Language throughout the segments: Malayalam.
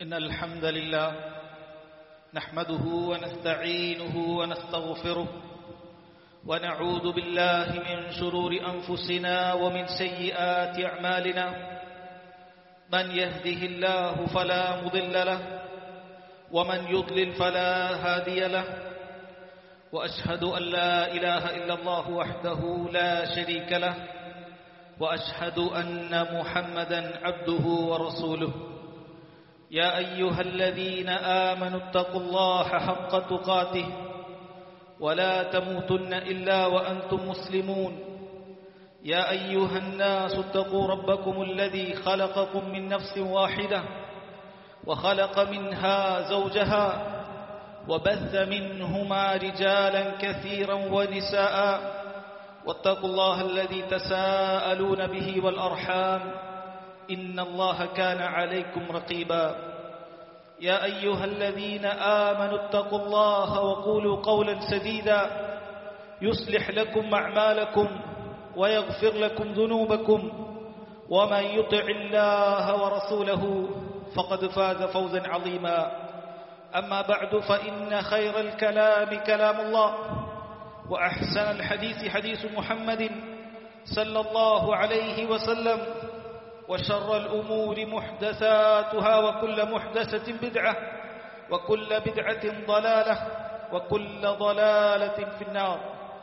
إن الحمد لله نحمده ونستعينه ونستغفره ونعوذ بالله من شرور أنفسنا ومن سيئات أعمالنا من يهده الله فلا مضل له ومن يضلل فلا هادي له وأشهد أن لا إله إلا الله وحده لا شريك له وأشهد أن محمدا عبده ورسوله يا أيها الذين آمنوا اتقوا الله حق تقاته ولا تموتن إلا وأنتم مسلمون يا أيها الناس اتقوا ربكم الذي خلقكم من نفس واحدة وخلق منها زوجها وبث منهما رجالا كثيرا ونساء واتقوا الله الذي تساءلون به والأرحام إن الله كان عليكم رقيبا يا أيها الذين آمنوا اتقوا الله وقولوا قولا سديدا يصلح لكم أعمالكم ويغفر لكم ذنوبكم ومن يطع الله ورسوله فقد فاز فوزا عظيما أما بعد فإن خير الكلام كلام الله وأحسن الحديث حديث محمد صلى الله عليه وسلم وشر الأمور محدثاتها وكل محدثة بدعة وكل بدعة ضلالة وكل ضلالة في النار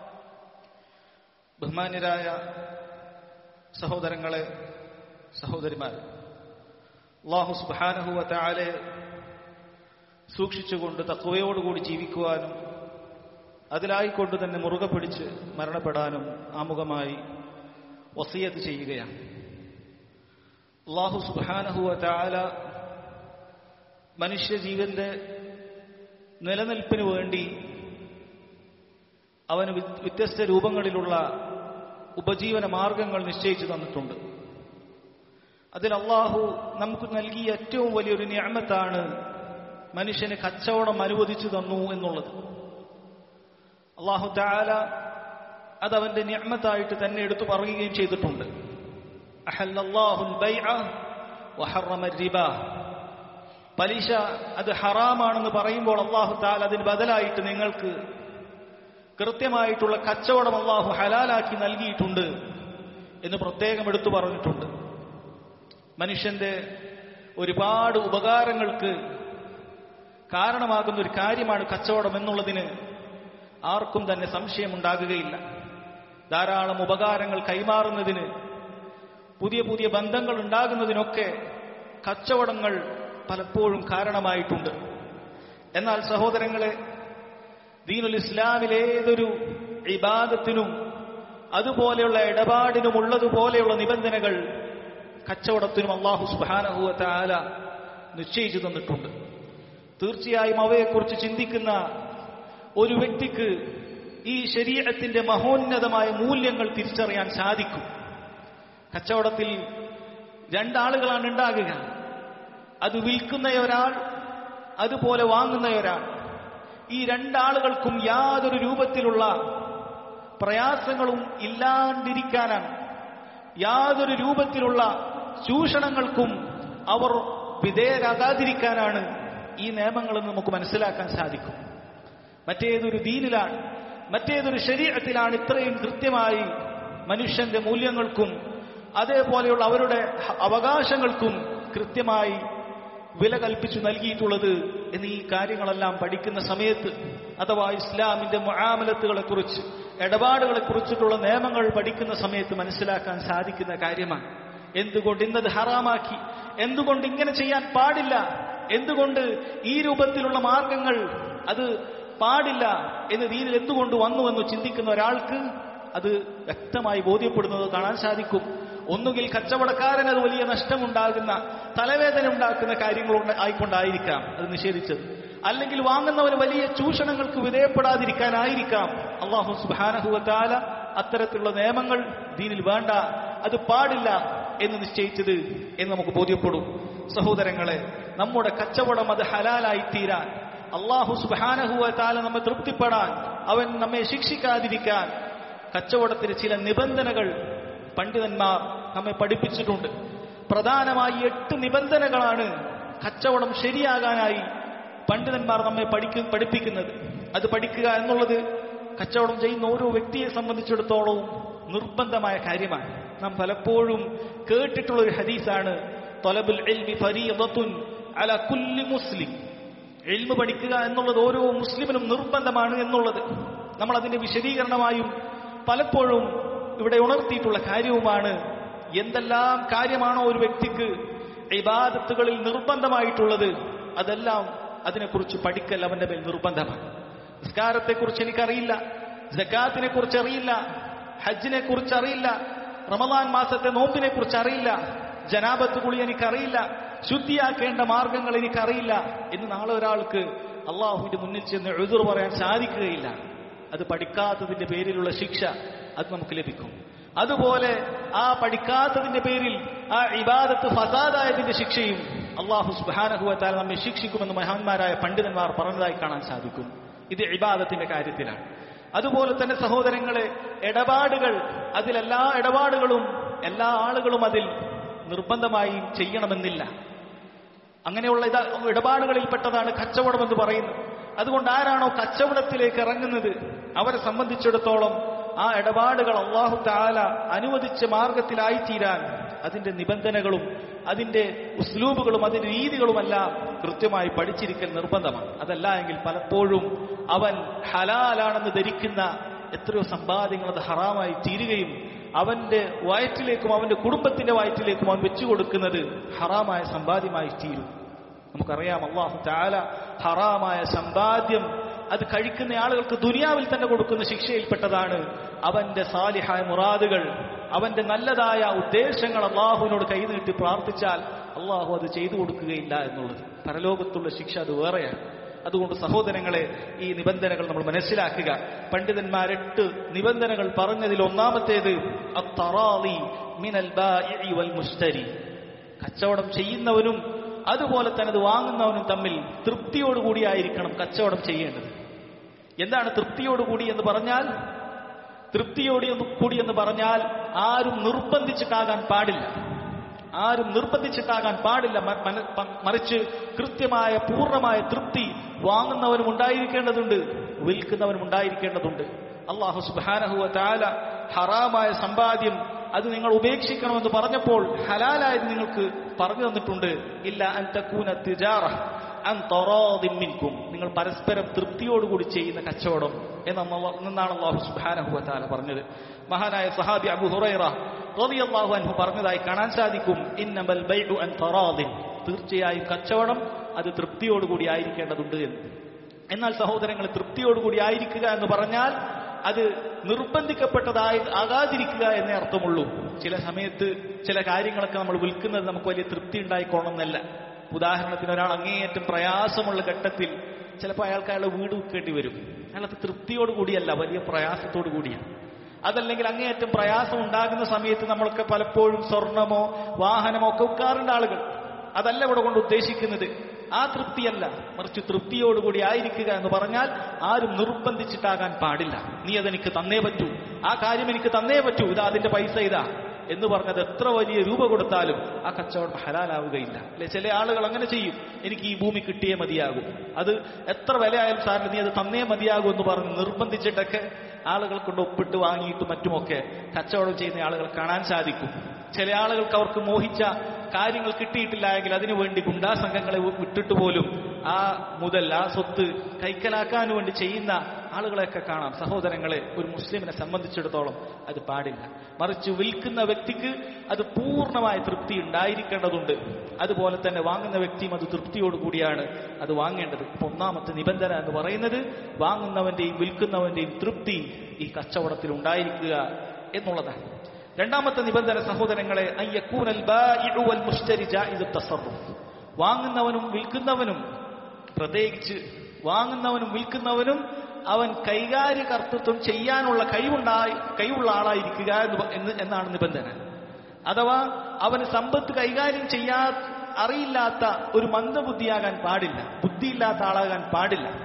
ബഹുമാന്യരായ സഹോദരങ്ങളെ സഹോദരിമാർ അള്ളാഹു സുബാനഹുവ താലെ സൂക്ഷിച്ചുകൊണ്ട് തക്കവയോടുകൂടി ജീവിക്കുവാനും അതിലായിക്കൊണ്ട് തന്നെ മുറുകെ പിടിച്ച് മരണപ്പെടാനും ആമുഖമായി വസീയത്ത് ചെയ്യുകയാണ് അള്ളാഹു സുബാനഹുവ താല മനുഷ്യജീവന്റെ നിലനിൽപ്പിന് വേണ്ടി അവന് വ്യത്യസ്ത രൂപങ്ങളിലുള്ള ഉപജീവന മാർഗങ്ങൾ നിശ്ചയിച്ചു തന്നിട്ടുണ്ട് അതിൽ അള്ളാഹു നമുക്ക് നൽകിയ ഏറ്റവും വലിയൊരു ഞാമത്താണ് മനുഷ്യന് കച്ചവടം അനുവദിച്ചു തന്നു എന്നുള്ളത് അള്ളാഹു താല അത് അവന്റെ ഞാമത്തായിട്ട് തന്നെ എടുത്തു പറയുകയും ചെയ്തിട്ടുണ്ട് പലിശ അത് ഹറാമാണെന്ന് പറയുമ്പോൾ അള്ളാഹു താൽ അതിന് ബദലായിട്ട് നിങ്ങൾക്ക് കൃത്യമായിട്ടുള്ള കച്ചവടം അള്ളാഹു ഹലാലാക്കി നൽകിയിട്ടുണ്ട് എന്ന് പ്രത്യേകം എടുത്തു പറഞ്ഞിട്ടുണ്ട് മനുഷ്യന്റെ ഒരുപാട് ഉപകാരങ്ങൾക്ക് കാരണമാകുന്ന ഒരു കാര്യമാണ് കച്ചവടം എന്നുള്ളതിന് ആർക്കും തന്നെ സംശയമുണ്ടാകുകയില്ല ധാരാളം ഉപകാരങ്ങൾ കൈമാറുന്നതിന് പുതിയ പുതിയ ബന്ധങ്ങൾ ഉണ്ടാകുന്നതിനൊക്കെ കച്ചവടങ്ങൾ പലപ്പോഴും കാരണമായിട്ടുണ്ട് എന്നാൽ സഹോദരങ്ങളെ ദീനുൽ ഇസ്ലാമിലെ ഏതൊരു ഇബാദത്തിനും അതുപോലെയുള്ള ഇടപാടിനും ഉള്ളതുപോലെയുള്ള നിബന്ധനകൾ കച്ചവടത്തിനും അള്ളാഹു സുബാനഹുവ താല നിശ്ചയിച്ചു തന്നിട്ടുണ്ട് തീർച്ചയായും അവയെക്കുറിച്ച് ചിന്തിക്കുന്ന ഒരു വ്യക്തിക്ക് ഈ ശരീരത്തിന്റെ മഹോന്നതമായ മൂല്യങ്ങൾ തിരിച്ചറിയാൻ സാധിക്കും കച്ചവടത്തിൽ രണ്ടാളുകളാണ് ഉണ്ടാകുക അത് വിൽക്കുന്ന ഒരാൾ അതുപോലെ വാങ്ങുന്ന ഒരാൾ ഈ രണ്ടാളുകൾക്കും യാതൊരു രൂപത്തിലുള്ള പ്രയാസങ്ങളും ഇല്ലാണ്ടിരിക്കാനാണ് യാതൊരു രൂപത്തിലുള്ള ചൂഷണങ്ങൾക്കും അവർ വിധേയരാകാതിരിക്കാനാണ് ഈ നിയമങ്ങളെന്ന് നമുക്ക് മനസ്സിലാക്കാൻ സാധിക്കും മറ്റേതൊരു ദീനിലാണ് മറ്റേതൊരു ശരീരത്തിലാണ് ഇത്രയും കൃത്യമായി മനുഷ്യന്റെ മൂല്യങ്ങൾക്കും അതേപോലെയുള്ള അവരുടെ അവകാശങ്ങൾക്കും കൃത്യമായി വില കൽപ്പിച്ചു നൽകിയിട്ടുള്ളത് എന്ന് ഈ കാര്യങ്ങളെല്ലാം പഠിക്കുന്ന സമയത്ത് അഥവാ ഇസ്ലാമിന്റെ മുആമലത്തുകളെ കുറിച്ച് ഇടപാടുകളെ കുറിച്ചിട്ടുള്ള നിയമങ്ങൾ പഠിക്കുന്ന സമയത്ത് മനസ്സിലാക്കാൻ സാധിക്കുന്ന കാര്യമാണ് എന്തുകൊണ്ട് ഇന്നത് ഹറാമാക്കി എന്തുകൊണ്ട് ഇങ്ങനെ ചെയ്യാൻ പാടില്ല എന്തുകൊണ്ട് ഈ രൂപത്തിലുള്ള മാർഗങ്ങൾ അത് പാടില്ല എന്ന് ദീനിൽ എന്തുകൊണ്ട് വന്നു എന്ന് ചിന്തിക്കുന്ന ഒരാൾക്ക് അത് വ്യക്തമായി ബോധ്യപ്പെടുന്നത് കാണാൻ സാധിക്കും ഒന്നുകിൽ കച്ചവടക്കാരൻ അത് വലിയ നഷ്ടമുണ്ടാകുന്ന തലവേദന ഉണ്ടാക്കുന്ന കാര്യങ്ങൾ ആയിക്കൊണ്ടായിരിക്കാം അത് നിഷേധിച്ചത് അല്ലെങ്കിൽ വാങ്ങുന്നവന് വലിയ ചൂഷണങ്ങൾക്ക് വിധേയപ്പെടാതിരിക്കാനായിരിക്കാം അള്ളാഹു സുബാനഹുവത്താല അത്തരത്തിലുള്ള നിയമങ്ങൾ ദീനിൽ വേണ്ട അത് പാടില്ല എന്ന് നിശ്ചയിച്ചത് എന്ന് നമുക്ക് ബോധ്യപ്പെടും സഹോദരങ്ങളെ നമ്മുടെ കച്ചവടം അത് ഹലാലായി തീരാൻ അള്ളാഹു സുബാനഹുവത്താല നമ്മെ തൃപ്തിപ്പെടാൻ അവൻ നമ്മെ ശിക്ഷിക്കാതിരിക്കാൻ കച്ചവടത്തിന് ചില നിബന്ധനകൾ പണ്ഡിതന്മാർ നമ്മെ പഠിപ്പിച്ചിട്ടുണ്ട് പ്രധാനമായി എട്ട് നിബന്ധനകളാണ് കച്ചവടം ശരിയാകാനായി പണ്ഡിതന്മാർ നമ്മെ പഠിക്ക പഠിപ്പിക്കുന്നത് അത് പഠിക്കുക എന്നുള്ളത് കച്ചവടം ചെയ്യുന്ന ഓരോ വ്യക്തിയെ സംബന്ധിച്ചിടത്തോളവും നിർബന്ധമായ കാര്യമാണ് നാം പലപ്പോഴും കേട്ടിട്ടുള്ള ഒരു ഹദീസാണ് തൊലബുൽ ഇൽമി ഫരീദത്തുൻ അല കുല്ലി മുസ്ലിം എൽമ് പഠിക്കുക എന്നുള്ളത് ഓരോ മുസ്ലിമിനും നിർബന്ധമാണ് എന്നുള്ളത് നമ്മൾ അതിന്റെ വിശദീകരണമായും പലപ്പോഴും ഇവിടെ ഉണർത്തിയിട്ടുള്ള കാര്യവുമാണ് എന്തെല്ലാം കാര്യമാണോ ഒരു വ്യക്തിക്ക് ഇബാദത്തുകളിൽ നിർബന്ധമായിട്ടുള്ളത് അതെല്ലാം അതിനെക്കുറിച്ച് പഠിക്കൽ അവന്റെ മേൽ നിർബന്ധമാണ് നിസ്കാരത്തെക്കുറിച്ച് എനിക്കറിയില്ല ജക്കാത്തിനെ കുറിച്ച് അറിയില്ല ഹജ്ജിനെ കുറിച്ച് അറിയില്ല റമദാൻ മാസത്തെ നോമ്പിനെ കുറിച്ച് അറിയില്ല ജനാബത്ത് കുളി എനിക്കറിയില്ല ശുദ്ധിയാക്കേണ്ട മാർഗങ്ങൾ എനിക്കറിയില്ല എന്ന് നാളെ ഒരാൾക്ക് അള്ളാഹുവിന്റെ മുന്നിൽ ചെന്ന് എഴുതുർ പറയാൻ സാധിക്കുകയില്ല അത് പഠിക്കാത്തതിന്റെ പേരിലുള്ള ശിക്ഷ അത് നമുക്ക് ലഭിക്കും അതുപോലെ ആ പഠിക്കാത്തതിന്റെ പേരിൽ ആ ഇബാദത്ത് ഫസാദായതിന്റെ ശിക്ഷയും അള്ളാഹു സുബാനഹുവത്താൽ നമ്മെ ശിക്ഷിക്കുമെന്ന് മഹാന്മാരായ പണ്ഡിതന്മാർ പറഞ്ഞതായി കാണാൻ സാധിക്കും ഇത് ഇബാദത്തിന്റെ കാര്യത്തിലാണ് അതുപോലെ തന്നെ സഹോദരങ്ങളെ ഇടപാടുകൾ അതിലെല്ലാ ഇടപാടുകളും എല്ലാ ആളുകളും അതിൽ നിർബന്ധമായി ചെയ്യണമെന്നില്ല അങ്ങനെയുള്ള ഇത ഇടപാടുകളിൽപ്പെട്ടതാണ് കച്ചവടം എന്ന് പറയുന്നത് അതുകൊണ്ട് ആരാണോ കച്ചവടത്തിലേക്ക് ഇറങ്ങുന്നത് അവരെ സംബന്ധിച്ചിടത്തോളം ആ ഇടപാടുകൾ അള്ളാഹു താല അനുവദിച്ച മാർഗത്തിലായിത്തീരാൻ അതിന്റെ നിബന്ധനകളും അതിന്റെ ഉസ്ലൂബുകളും അതിന്റെ രീതികളുമെല്ലാം കൃത്യമായി പഠിച്ചിരിക്കൽ നിർബന്ധമാണ് അതല്ല എങ്കിൽ പലപ്പോഴും അവൻ ഹലാലാണെന്ന് ധരിക്കുന്ന എത്രയോ സമ്പാദ്യങ്ങൾ അത് ഹറാമായി തീരുകയും അവന്റെ വയറ്റിലേക്കും അവന്റെ കുടുംബത്തിന്റെ വയറ്റിലേക്കും അവൻ വെച്ചു കൊടുക്കുന്നത് ഹറാമായ സമ്പാദ്യമായി തീരും നമുക്കറിയാം അള്ളാഹു താല ഹറാമായ സമ്പാദ്യം അത് കഴിക്കുന്ന ആളുകൾക്ക് ദുനിയാവിൽ തന്നെ കൊടുക്കുന്ന ശിക്ഷയിൽപ്പെട്ടതാണ് അവന്റെ സാലിഹായ മുറാദുകൾ അവന്റെ നല്ലതായ ഉദ്ദേശങ്ങൾ അള്ളാഹുവിനോട് കൈനീട്ടി പ്രാർത്ഥിച്ചാൽ അള്ളാഹു അത് ചെയ്തു കൊടുക്കുകയില്ല എന്നുള്ളത് പരലോകത്തുള്ള ശിക്ഷ അത് വേറെയാണ് അതുകൊണ്ട് സഹോദരങ്ങളെ ഈ നിബന്ധനകൾ നമ്മൾ മനസ്സിലാക്കുക പണ്ഡിതന്മാർ എട്ട് നിബന്ധനകൾ പറഞ്ഞതിൽ ഒന്നാമത്തേത് അത്തറാളി മിനൽ ബാഇഇ വൽ മുസ്തരി കച്ചവടം ചെയ്യുന്നവനും അതുപോലെ തന്നെ അത് വാങ്ങുന്നവനും തമ്മിൽ തൃപ്തിയോടുകൂടിയായിരിക്കണം കച്ചവടം ചെയ്യേണ്ടത് എന്താണ് തൃപ്തിയോടുകൂടി എന്ന് പറഞ്ഞാൽ തൃപ്തിയോട് കൂടി എന്ന് പറഞ്ഞാൽ ആരും നിർബന്ധിച്ചിട്ടാകാൻ പാടില്ല ആരും നിർബന്ധിച്ചിട്ടാകാൻ പാടില്ല മ- മന- പ- മറിച്ച് കൃത്യമായ പൂർണ്ണമായ തൃപ്തി വാങ്ങുന്നവനും ഉണ്ടായിരിക്കേണ്ടതുണ്ട് വിൽക്കുന്നവനും ഉണ്ടായിരിക്കേണ്ടതുണ്ട് അള്ളാഹു സുബാനഹുവ താല ഹറാമായ സമ്പാദ്യം അത് നിങ്ങൾ ഉപേക്ഷിക്കണമെന്ന് പറഞ്ഞപ്പോൾ ഹലാലായത് നിങ്ങൾക്ക് പറഞ്ഞു തന്നിട്ടുണ്ട് ഇല്ല അൻ തക്കൂന തിജാറ അൻ തറാദിൻ മിൻകും നിങ്ങൾ പരസ്പരം തൃപ്തിയോടുകൂടി ചെയ്യുന്ന കച്ചവടം എന്നാണ് അള്ളാഹു- എന്നാണ് അള്ളാഹു സുബ്ഹാനഹു വതആല പറഞ്ഞത് മഹാനായ സഹാബി അബു ഹുറൈറ റളിയല്ലാഹു അൻഹു പറഞ്ഞതായി കാണാൻ സാധിക്കും ഇന്നമൽ ബൈഉ അൻ തറാദിൻ തീർച്ചയായും കച്ചവടം അത് തൃപ്തിയോടുകൂടി ആയിരിക്കേണ്ടതുണ്ട് എന്ന് എന്നാൽ സഹോദരങ്ങൾ തൃപ്തിയോടുകൂടി ആയിരിക്കുക എന്ന് പറഞ്ഞാൽ അത് നിർബന്ധിക്കപ്പെട്ടതായി ആകാതിരിക്കുക എന്നേ അർത്ഥമുള്ളൂ ചില സമയത്ത് ചില കാര്യങ്ങളൊക്കെ നമ്മൾ വിൽക്കുന്നത് നമുക്ക് വലിയ തൃപ്തി ഉണ്ടായിക്കോണമെന്നല്ല ഉദാഹരണത്തിന് ഒരാൾ അങ്ങേയറ്റം പ്രയാസമുള്ള ഘട്ടത്തിൽ ചിലപ്പോൾ അയാൾക്ക് അയാളുടെ വീട് വിൽക്കേണ്ടി വരും അയാളത് തൃപ്തിയോട് കൂടിയല്ല വലിയ പ്രയാസത്തോടു കൂടിയാണ് അതല്ലെങ്കിൽ അങ്ങേയറ്റം പ്രയാസം ഉണ്ടാകുന്ന സമയത്ത് നമ്മളൊക്കെ പലപ്പോഴും സ്വർണമോ വാഹനമോ ഒക്കെ വിൽക്കാറുണ്ട് ആളുകൾ അതല്ല ഇവിടെ കൊണ്ട് ഉദ്ദേശിക്കുന്നത് ആ തൃപ്തിയല്ല മറിച്ച് തൃപ്തിയോടുകൂടി ആയിരിക്കുക എന്ന് പറഞ്ഞാൽ ആരും നിർബന്ധിച്ചിട്ടാകാൻ പാടില്ല നീ അതെനിക്ക് തന്നേ പറ്റൂ ആ കാര്യം എനിക്ക് തന്നേ പറ്റൂ ഇതാ അതിന്റെ പൈസ ഇതാ എന്ന് പറഞ്ഞത് എത്ര വലിയ രൂപ കൊടുത്താലും ആ കച്ചവടം ഹലാലാവുകയില്ല അല്ലെ ചില ആളുകൾ അങ്ങനെ ചെയ്യും എനിക്ക് ഈ ഭൂമി കിട്ടിയേ മതിയാകും അത് എത്ര വിലയായാലും സാറിന് നീ അത് തന്നേ മതിയാകും എന്ന് പറഞ്ഞ് നിർബന്ധിച്ചിട്ടൊക്കെ ആളുകൾ കൊണ്ട് ഒപ്പിട്ട് വാങ്ങിയിട്ട് മറ്റുമൊക്കെ കച്ചവടം ചെയ്യുന്ന ആളുകൾ കാണാൻ സാധിക്കും ചില ആളുകൾക്ക് അവർക്ക് മോഹിച്ച കാര്യങ്ങൾ കിട്ടിയിട്ടില്ല എങ്കിൽ അതിനുവേണ്ടി ഗുണ്ടാ സംഘങ്ങളെ വിട്ടിട്ട് പോലും ആ മുതൽ ആ സ്വത്ത് കൈക്കലാക്കാൻ വേണ്ടി ചെയ്യുന്ന ആളുകളെയൊക്കെ കാണാം സഹോദരങ്ങളെ ഒരു മുസ്ലിമിനെ സംബന്ധിച്ചിടത്തോളം അത് പാടില്ല മറിച്ച് വിൽക്കുന്ന വ്യക്തിക്ക് അത് പൂർണ്ണമായ തൃപ്തി ഉണ്ടായിരിക്കേണ്ടതുണ്ട് അതുപോലെ തന്നെ വാങ്ങുന്ന വ്യക്തിയും അത് തൃപ്തിയോടുകൂടിയാണ് അത് വാങ്ങേണ്ടത് ഇപ്പൊ ഒന്നാമത്തെ നിബന്ധന എന്ന് പറയുന്നത് വാങ്ങുന്നവന്റെയും വിൽക്കുന്നവന്റെയും തൃപ്തി ഈ കച്ചവടത്തിൽ ഉണ്ടായിരിക്കുക എന്നുള്ളതാണ് രണ്ടാമത്തെ നിബന്ധന സഹോദരങ്ങളെ അയ്യക്കൂനൽ ബാഇഉ വൽ മുശ്തരി ജായിദു തസറുഫ് വാങ്ങുന്നവനും വിൽക്കുന്നവനും പ്രത്യേകിച്ച് വാങ്ങുന്നവനും വിൽക്കുന്നവനും അവൻ കൈകാര്യ കർത്തൃത്വം ചെയ്യാനുള്ള കഴിവുണ്ടായി കഴിവുള്ള ആളായിരിക്കുക എന്ന് പ- എന്ന് എന്നാണ് നിബന്ധന അഥവാ അവന് സമ്പത്ത് കൈകാര്യം ചെയ്യാ അറിയില്ലാത്ത ഒരു മന്ദബുദ്ധിയാകാൻ പാടില്ല ബുദ്ധിയില്ലാത്ത ആളാകാൻ പാടില്ല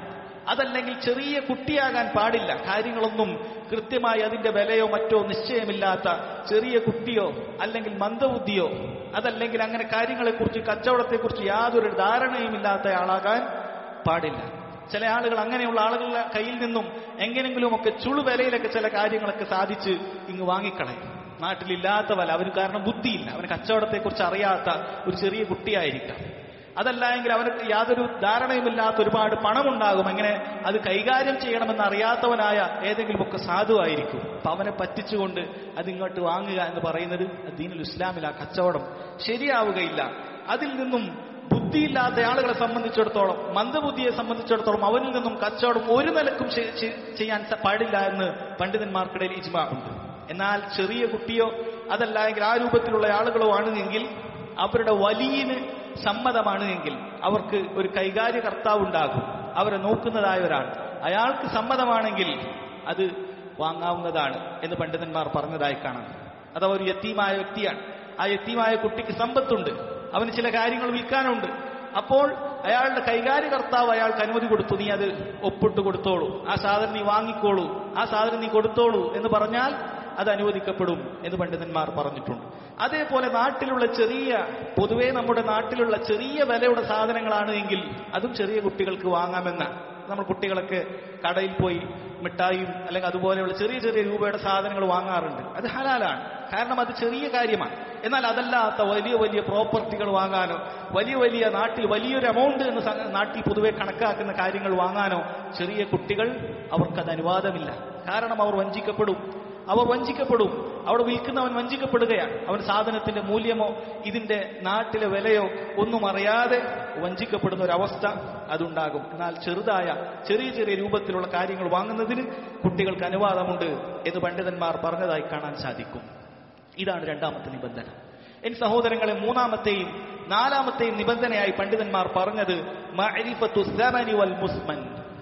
അതല്ലെങ്കിൽ ചെറിയ കുട്ടിയാകാൻ പാടില്ല കാര്യങ്ങളൊന്നും കൃത്യമായി അതിന്റെ വിലയോ മറ്റോ നിശ്ചയമില്ലാത്ത ചെറിയ കുട്ടിയോ അല്ലെങ്കിൽ മന്ദബുദ്ധിയോ അതല്ലെങ്കിൽ അങ്ങനെ കാര്യങ്ങളെക്കുറിച്ച് കച്ചവടത്തെക്കുറിച്ച് യാതൊരു ധാരണയുമില്ലാത്ത ആളാകാൻ പാടില്ല ചില ആളുകൾ അങ്ങനെയുള്ള ആളുകളുടെ കയ്യിൽ നിന്നും എങ്ങനെങ്കിലുമൊക്കെ ചുളുവിലയിലൊക്കെ ചില കാര്യങ്ങളൊക്കെ സാധിച്ച് ഇങ്ങ് വാങ്ങിക്കളയും നാട്ടിലില്ലാത്ത വല അവന് കാരണം ബുദ്ധിയില്ല അവന് കച്ചവടത്തെക്കുറിച്ച് അറിയാത്ത ഒരു ചെറിയ കുട്ടിയായിരിക്കാം അതല്ല എങ്കിൽ അവർക്ക് യാതൊരു ധാരണയുമില്ലാത്ത ഒരുപാട് പണമുണ്ടാകും എങ്ങനെ അത് കൈകാര്യം ചെയ്യണമെന്ന് അറിയാത്തവനായ ഏതെങ്കിലുമൊക്കെ സാധുവായിരിക്കും അപ്പൊ അവനെ പറ്റിച്ചുകൊണ്ട് അത് ഇങ്ങോട്ട് വാങ്ങുക എന്ന് പറയുന്നത് ദീനുൽ ഇസ്ലാമിൽ ആ കച്ചവടം ശരിയാവുകയില്ല അതിൽ നിന്നും ബുദ്ധിയില്ലാത്ത ആളുകളെ സംബന്ധിച്ചിടത്തോളം മന്ദബുദ്ധിയെ സംബന്ധിച്ചിടത്തോളം അവനിൽ നിന്നും കച്ചവടം ഒരു നിലക്കും ചെ- ചെ- ചെയ്യാൻ സ- പാടില്ല എന്ന് പണ്ഡിതന്മാർക്കിടയിൽ ഇജ്മാ ഉണ്ട് എന്നാൽ ചെറിയ കുട്ടിയോ അതല്ല എങ്കിൽ ആ രൂപത്തിലുള്ള ആളുകളോ ആണെങ്കിൽ അവരുടെ വലിയന് സമ്മതമാണ് എങ്കിൽ അവർക്ക് ഒരു കൈകാര്യ കർത്താവ് ഉണ്ടാകും അവരെ നോക്കുന്നതായ ഒരാൾ അയാൾക്ക് സമ്മതമാണെങ്കിൽ അത് വാങ്ങാവുന്നതാണ് എന്ന് പണ്ഡിതന്മാർ പറഞ്ഞതായി കാണാം അഥവാ ഒരു യത്തീമായ വ്യക്തിയാണ് ആ യത്തീമായ കുട്ടിക്ക് സമ്പത്തുണ്ട് അവന് ചില കാര്യങ്ങൾ വിൽക്കാനുണ്ട് അപ്പോൾ അയാളുടെ കൈകാര്യ കർത്താവ് അയാൾക്ക് അനുമതി കൊടുത്തു നീ അത് ഒപ്പിട്ട് കൊടുത്തോളൂ ആ സാധനം നീ വാങ്ങിക്കോളൂ ആ സാധനം നീ കൊടുത്തോളൂ എന്ന് പറഞ്ഞാൽ അത് അനുവദിക്കപ്പെടും എന്ന് പണ്ഡിതന്മാർ പറഞ്ഞിട്ടുണ്ട് അതേപോലെ നാട്ടിലുള്ള ചെറിയ പൊതുവേ നമ്മുടെ നാട്ടിലുള്ള ചെറിയ വിലയുടെ സാധനങ്ങളാണ് എങ്കിൽ അതും ചെറിയ കുട്ടികൾക്ക് വാങ്ങാമെന്നാണ് നമ്മൾ കുട്ടികളൊക്കെ കടയിൽ പോയി മിഠായിയും അല്ലെങ്കിൽ അതുപോലെയുള്ള ചെറിയ ചെറിയ രൂപയുടെ സാധനങ്ങൾ വാങ്ങാറുണ്ട് അത് ഹലാലാണ് കാരണം അത് ചെറിയ കാര്യമാണ് എന്നാൽ അതല്ലാത്ത വലിയ വലിയ പ്രോപ്പർട്ടികൾ വാങ്ങാനോ വലിയ വലിയ നാട്ടിൽ വലിയൊരു എമൗണ്ട് എന്ന് സ- നാട്ടിൽ പൊതുവെ കണക്കാക്കുന്ന കാര്യങ്ങൾ വാങ്ങാനോ ചെറിയ കുട്ടികൾ അവർക്കത് അനുവാദമില്ല കാരണം അവർ വഞ്ചിക്കപ്പെടും അവർ വഞ്ചിക്കപ്പെടും അവിടെ വിൽക്കുന്നവൻ വഞ്ചിക്കപ്പെടുകയാണ് അവൻ സാധനത്തിന്റെ മൂല്യമോ ഇതിന്റെ നാട്ടിലെ വിലയോ ഒന്നും അറിയാതെ വഞ്ചിക്കപ്പെടുന്ന ഒരു അവസ്ഥ അതുണ്ടാകും എന്നാൽ ചെറുതായ ചെറിയ ചെറിയ രൂപത്തിലുള്ള കാര്യങ്ങൾ വാങ്ങുന്നതിന് കുട്ടികൾക്ക് അനുവാദമുണ്ട് എന്ന് പണ്ഡിതന്മാർ പറഞ്ഞതായി കാണാൻ സാധിക്കും ഇതാണ് രണ്ടാമത്തെ നിബന്ധന എൻ സഹോദരങ്ങളെ മൂന്നാമത്തെയും നാലാമത്തെയും നിബന്ധനയായി പണ്ഡിതന്മാർ പറഞ്ഞത് മഅരിഫത്തു സമനി വൽ മുസ്മൻ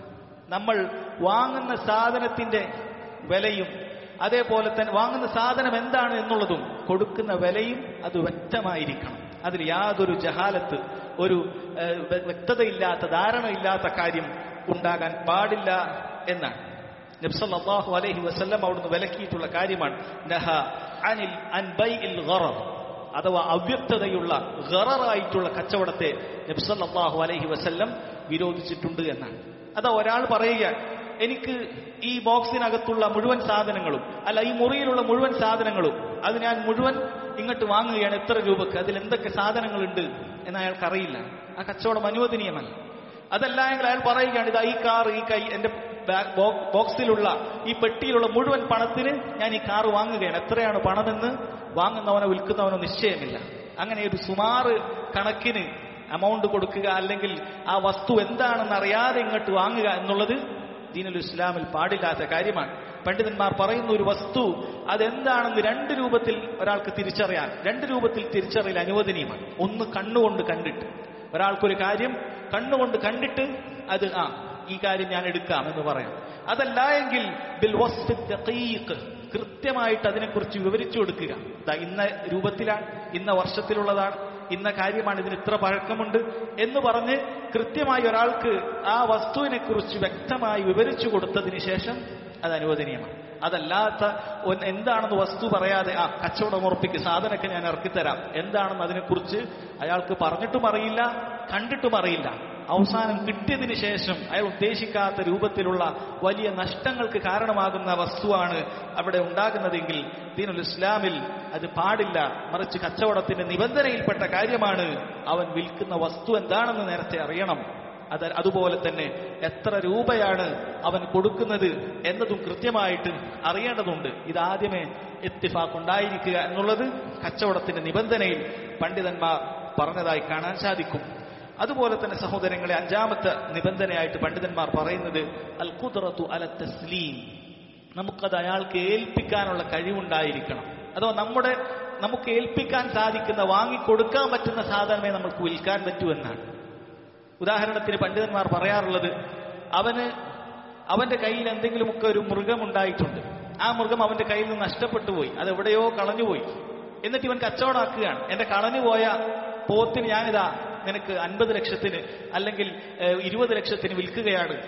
നമ്മൾ വാങ്ങുന്ന സാധനത്തിന്റെ വിലയും അതേപോലെ തന്നെ വാങ്ങുന്ന സാധനം എന്താണ് എന്നുള്ളതും കൊടുക്കുന്ന വിലയും അത് വ്യക്തമായിരിക്കണം അതിൽ യാതൊരു ജഹാലത്ത് ഒരു ഏഹ്, വ്യ- വ്യക്തതയില്ലാത്ത ധാരണയില്ലാത്ത കാര്യം ഉണ്ടാകാൻ പാടില്ല എന്നാണ് നബ്സല്ലാഹു അലൈഹി വസല്ലം അവിടുന്ന് വിലക്കിയിട്ടുള്ള കാര്യമാണ് നഹ അനിൽ അൻ ബൈഇൽ ഗറർ അഥവാ അവ്യക്തതയുള്ള ഗററായിട്ടുള്ള കച്ചവടത്തെ നബ്സല്ലാഹു അലൈഹി വസല്ലം വിരോധിച്ചിട്ടുണ്ട് എന്നാണ് അതാ ഒരാൾ പറയുക എനിക്ക് ഈ ബോക്സിനകത്തുള്ള മുഴുവൻ സാധനങ്ങളും അല്ല ഈ മുറിയിലുള്ള മുഴുവൻ സാധനങ്ങളും അത് ഞാൻ മുഴുവൻ ഇങ്ങോട്ട് വാങ്ങുകയാണ് എത്ര രൂപക്ക് അതിൽ എന്തൊക്കെ സാധനങ്ങളുണ്ട് എന്ന് അയാൾക്കറിയില്ല ആ കച്ചവടം അനുവദനീയമല്ല അതല്ല എങ്കിൽ അയാൾ പറയുകയാണ് ഇതാ ഈ കാർ ഈ കൈ എന്റെ ബാ- ബോ- ബോക്സിലുള്ള ഈ പെട്ടിയിലുള്ള മുഴുവൻ പണത്തിന് ഞാൻ ഈ കാർ വാങ്ങുകയാണ് എത്രയാണ് പണമെന്ന് വാങ്ങുന്നവനോ വിൽക്കുന്നവനോ നിശ്ചയമില്ല അങ്ങനെ ഒരു സുമാറ് കണക്കിന് എമൗണ്ട് കൊടുക്കുക അല്ലെങ്കിൽ ആ വസ്തു എന്താണെന്ന് അറിയാതെ ഇങ്ങോട്ട് വാങ്ങുക എന്നുള്ളത് ദീനുൽ ഇസ്ലാമിൽ പാടില്ലാത്ത കാര്യമാണ് പണ്ഡിതന്മാർ പറയുന്ന ഒരു വസ്തു അതെന്താണെന്ന് രണ്ട് രൂപത്തിൽ ഒരാൾക്ക് തിരിച്ചറിയാൻ രണ്ട് രൂപത്തിൽ തിരിച്ചറിയൽ അനുവദനീയമാണ് ഒന്ന് കണ്ണുകൊണ്ട് കണ്ടിട്ട് ഒരാൾക്കൊരു കാര്യം കണ്ണുകൊണ്ട് കണ്ടിട്ട് അത് ആ ഈ കാര്യം ഞാൻ എടുക്കാം എന്ന് പറയാം അതല്ല എങ്കിൽ ബിൽ വസ്ഫി ദഖീഖ് കൃത്യമായിട്ട് അതിനെക്കുറിച്ച് വിവരിച്ചു കൊടുക്കുക ദാ ഇന്ന രൂപത്തിലാണ് ഇന്ന വർഷത്തിലുള്ളതാണ് ഇന്ന കാര്യമാണ് ഇതിന് ഇത്ര പഴക്കമുണ്ട് എന്ന് പറഞ്ഞ് കൃത്യമായി ഒരാൾക്ക് ആ വസ്തുവിനെ കുറിച്ച് വ്യക്തമായി വിവരിച്ചു കൊടുത്തതിന് ശേഷം അത് അനുവദനീയമാണ് അതല്ലാത്ത ഒൻ- എന്താണെന്ന് വസ്തു പറയാതെ ആ കച്ചവടം ഉറപ്പിക്ക് സാധനമൊക്കെ ഞാൻ ഇറക്കിത്തരാം എന്താണെന്ന് അതിനെക്കുറിച്ച് അയാൾക്ക് പറഞ്ഞിട്ടും അറിയില്ല കണ്ടിട്ടും അറിയില്ല അവസാനം കിട്ടിയതിന് ശേഷം അയാൾ ഉദ്ദേശിക്കാത്ത രൂപത്തിലുള്ള വലിയ നഷ്ടങ്ങൾക്ക് കാരണമാകുന്ന വസ്തുവാണ് അവിടെ ഉണ്ടാകുന്നതെങ്കിൽ ദീനുൽ ഇസ്ലാമിൽ അത് പാടില്ല മറിച്ച് കച്ചവടത്തിന്റെ നിബന്ധനയിൽപ്പെട്ട കാര്യമാണ് അവൻ വിൽക്കുന്ന വസ്തു എന്താണെന്ന് നേരത്തെ അറിയണം അത് അതുപോലെ തന്നെ എത്ര രൂപയാണ് അവൻ കൊടുക്കുന്നത് എന്നതും കൃത്യമായിട്ട് അറിയേണ്ടതുണ്ട് ഇതാദ്യമേ എത്തിഫാക്ക് ഉണ്ടായിരിക്കുക എന്നുള്ളത് കച്ചവടത്തിന്റെ നിബന്ധനയിൽ പണ്ഡിതന്മാർ പറഞ്ഞതായി കാണാൻ സാധിക്കും അതുപോലെ തന്നെ സഹോദരങ്ങളെ അഞ്ചാമത്തെ നിബന്ധനയായിട്ട് പണ്ഡിതന്മാർ പറയുന്നത് അൽ ഖുദ്റത്തു അല തസ്ലീം നമുക്കത് അയാൾക്ക് ഏൽപ്പിക്കാനുള്ള കഴിവുണ്ടായിരിക്കണം അഥവാ നമ്മുടെ നമുക്ക് ഏൽപ്പിക്കാൻ സാധിക്കുന്ന വാങ്ങിക്കൊടുക്കാൻ പറ്റുന്ന സാധനമേ നമുക്ക് വിൽക്കാൻ പറ്റൂ എന്നാണ് ഉദാഹരണത്തിന് പണ്ഡിതന്മാർ പറയാറുള്ളത് അവന് അവന്റെ കയ്യിൽ എന്തെങ്കിലുമൊക്കെ ഒരു മൃഗം ഉണ്ടായിട്ടുണ്ട് ആ മൃഗം അവന്റെ കയ്യിൽ നിന്ന് നഷ്ടപ്പെട്ടു പോയി അത് എവിടെയോ കളഞ്ഞുപോയി എന്നിട്ട് ഇവൻ കച്ചവടമാക്കുകയാണ് എന്റെ കളഞ്ഞുപോയ പോത്തിന് ഞാനിതാ നിനക്ക് അൻപത് ലക്ഷത്തിന് അല്ലെങ്കിൽ ഏഹ്, ഇരുപത് ലക്ഷത്തിന് വിൽക്കുകയാണ്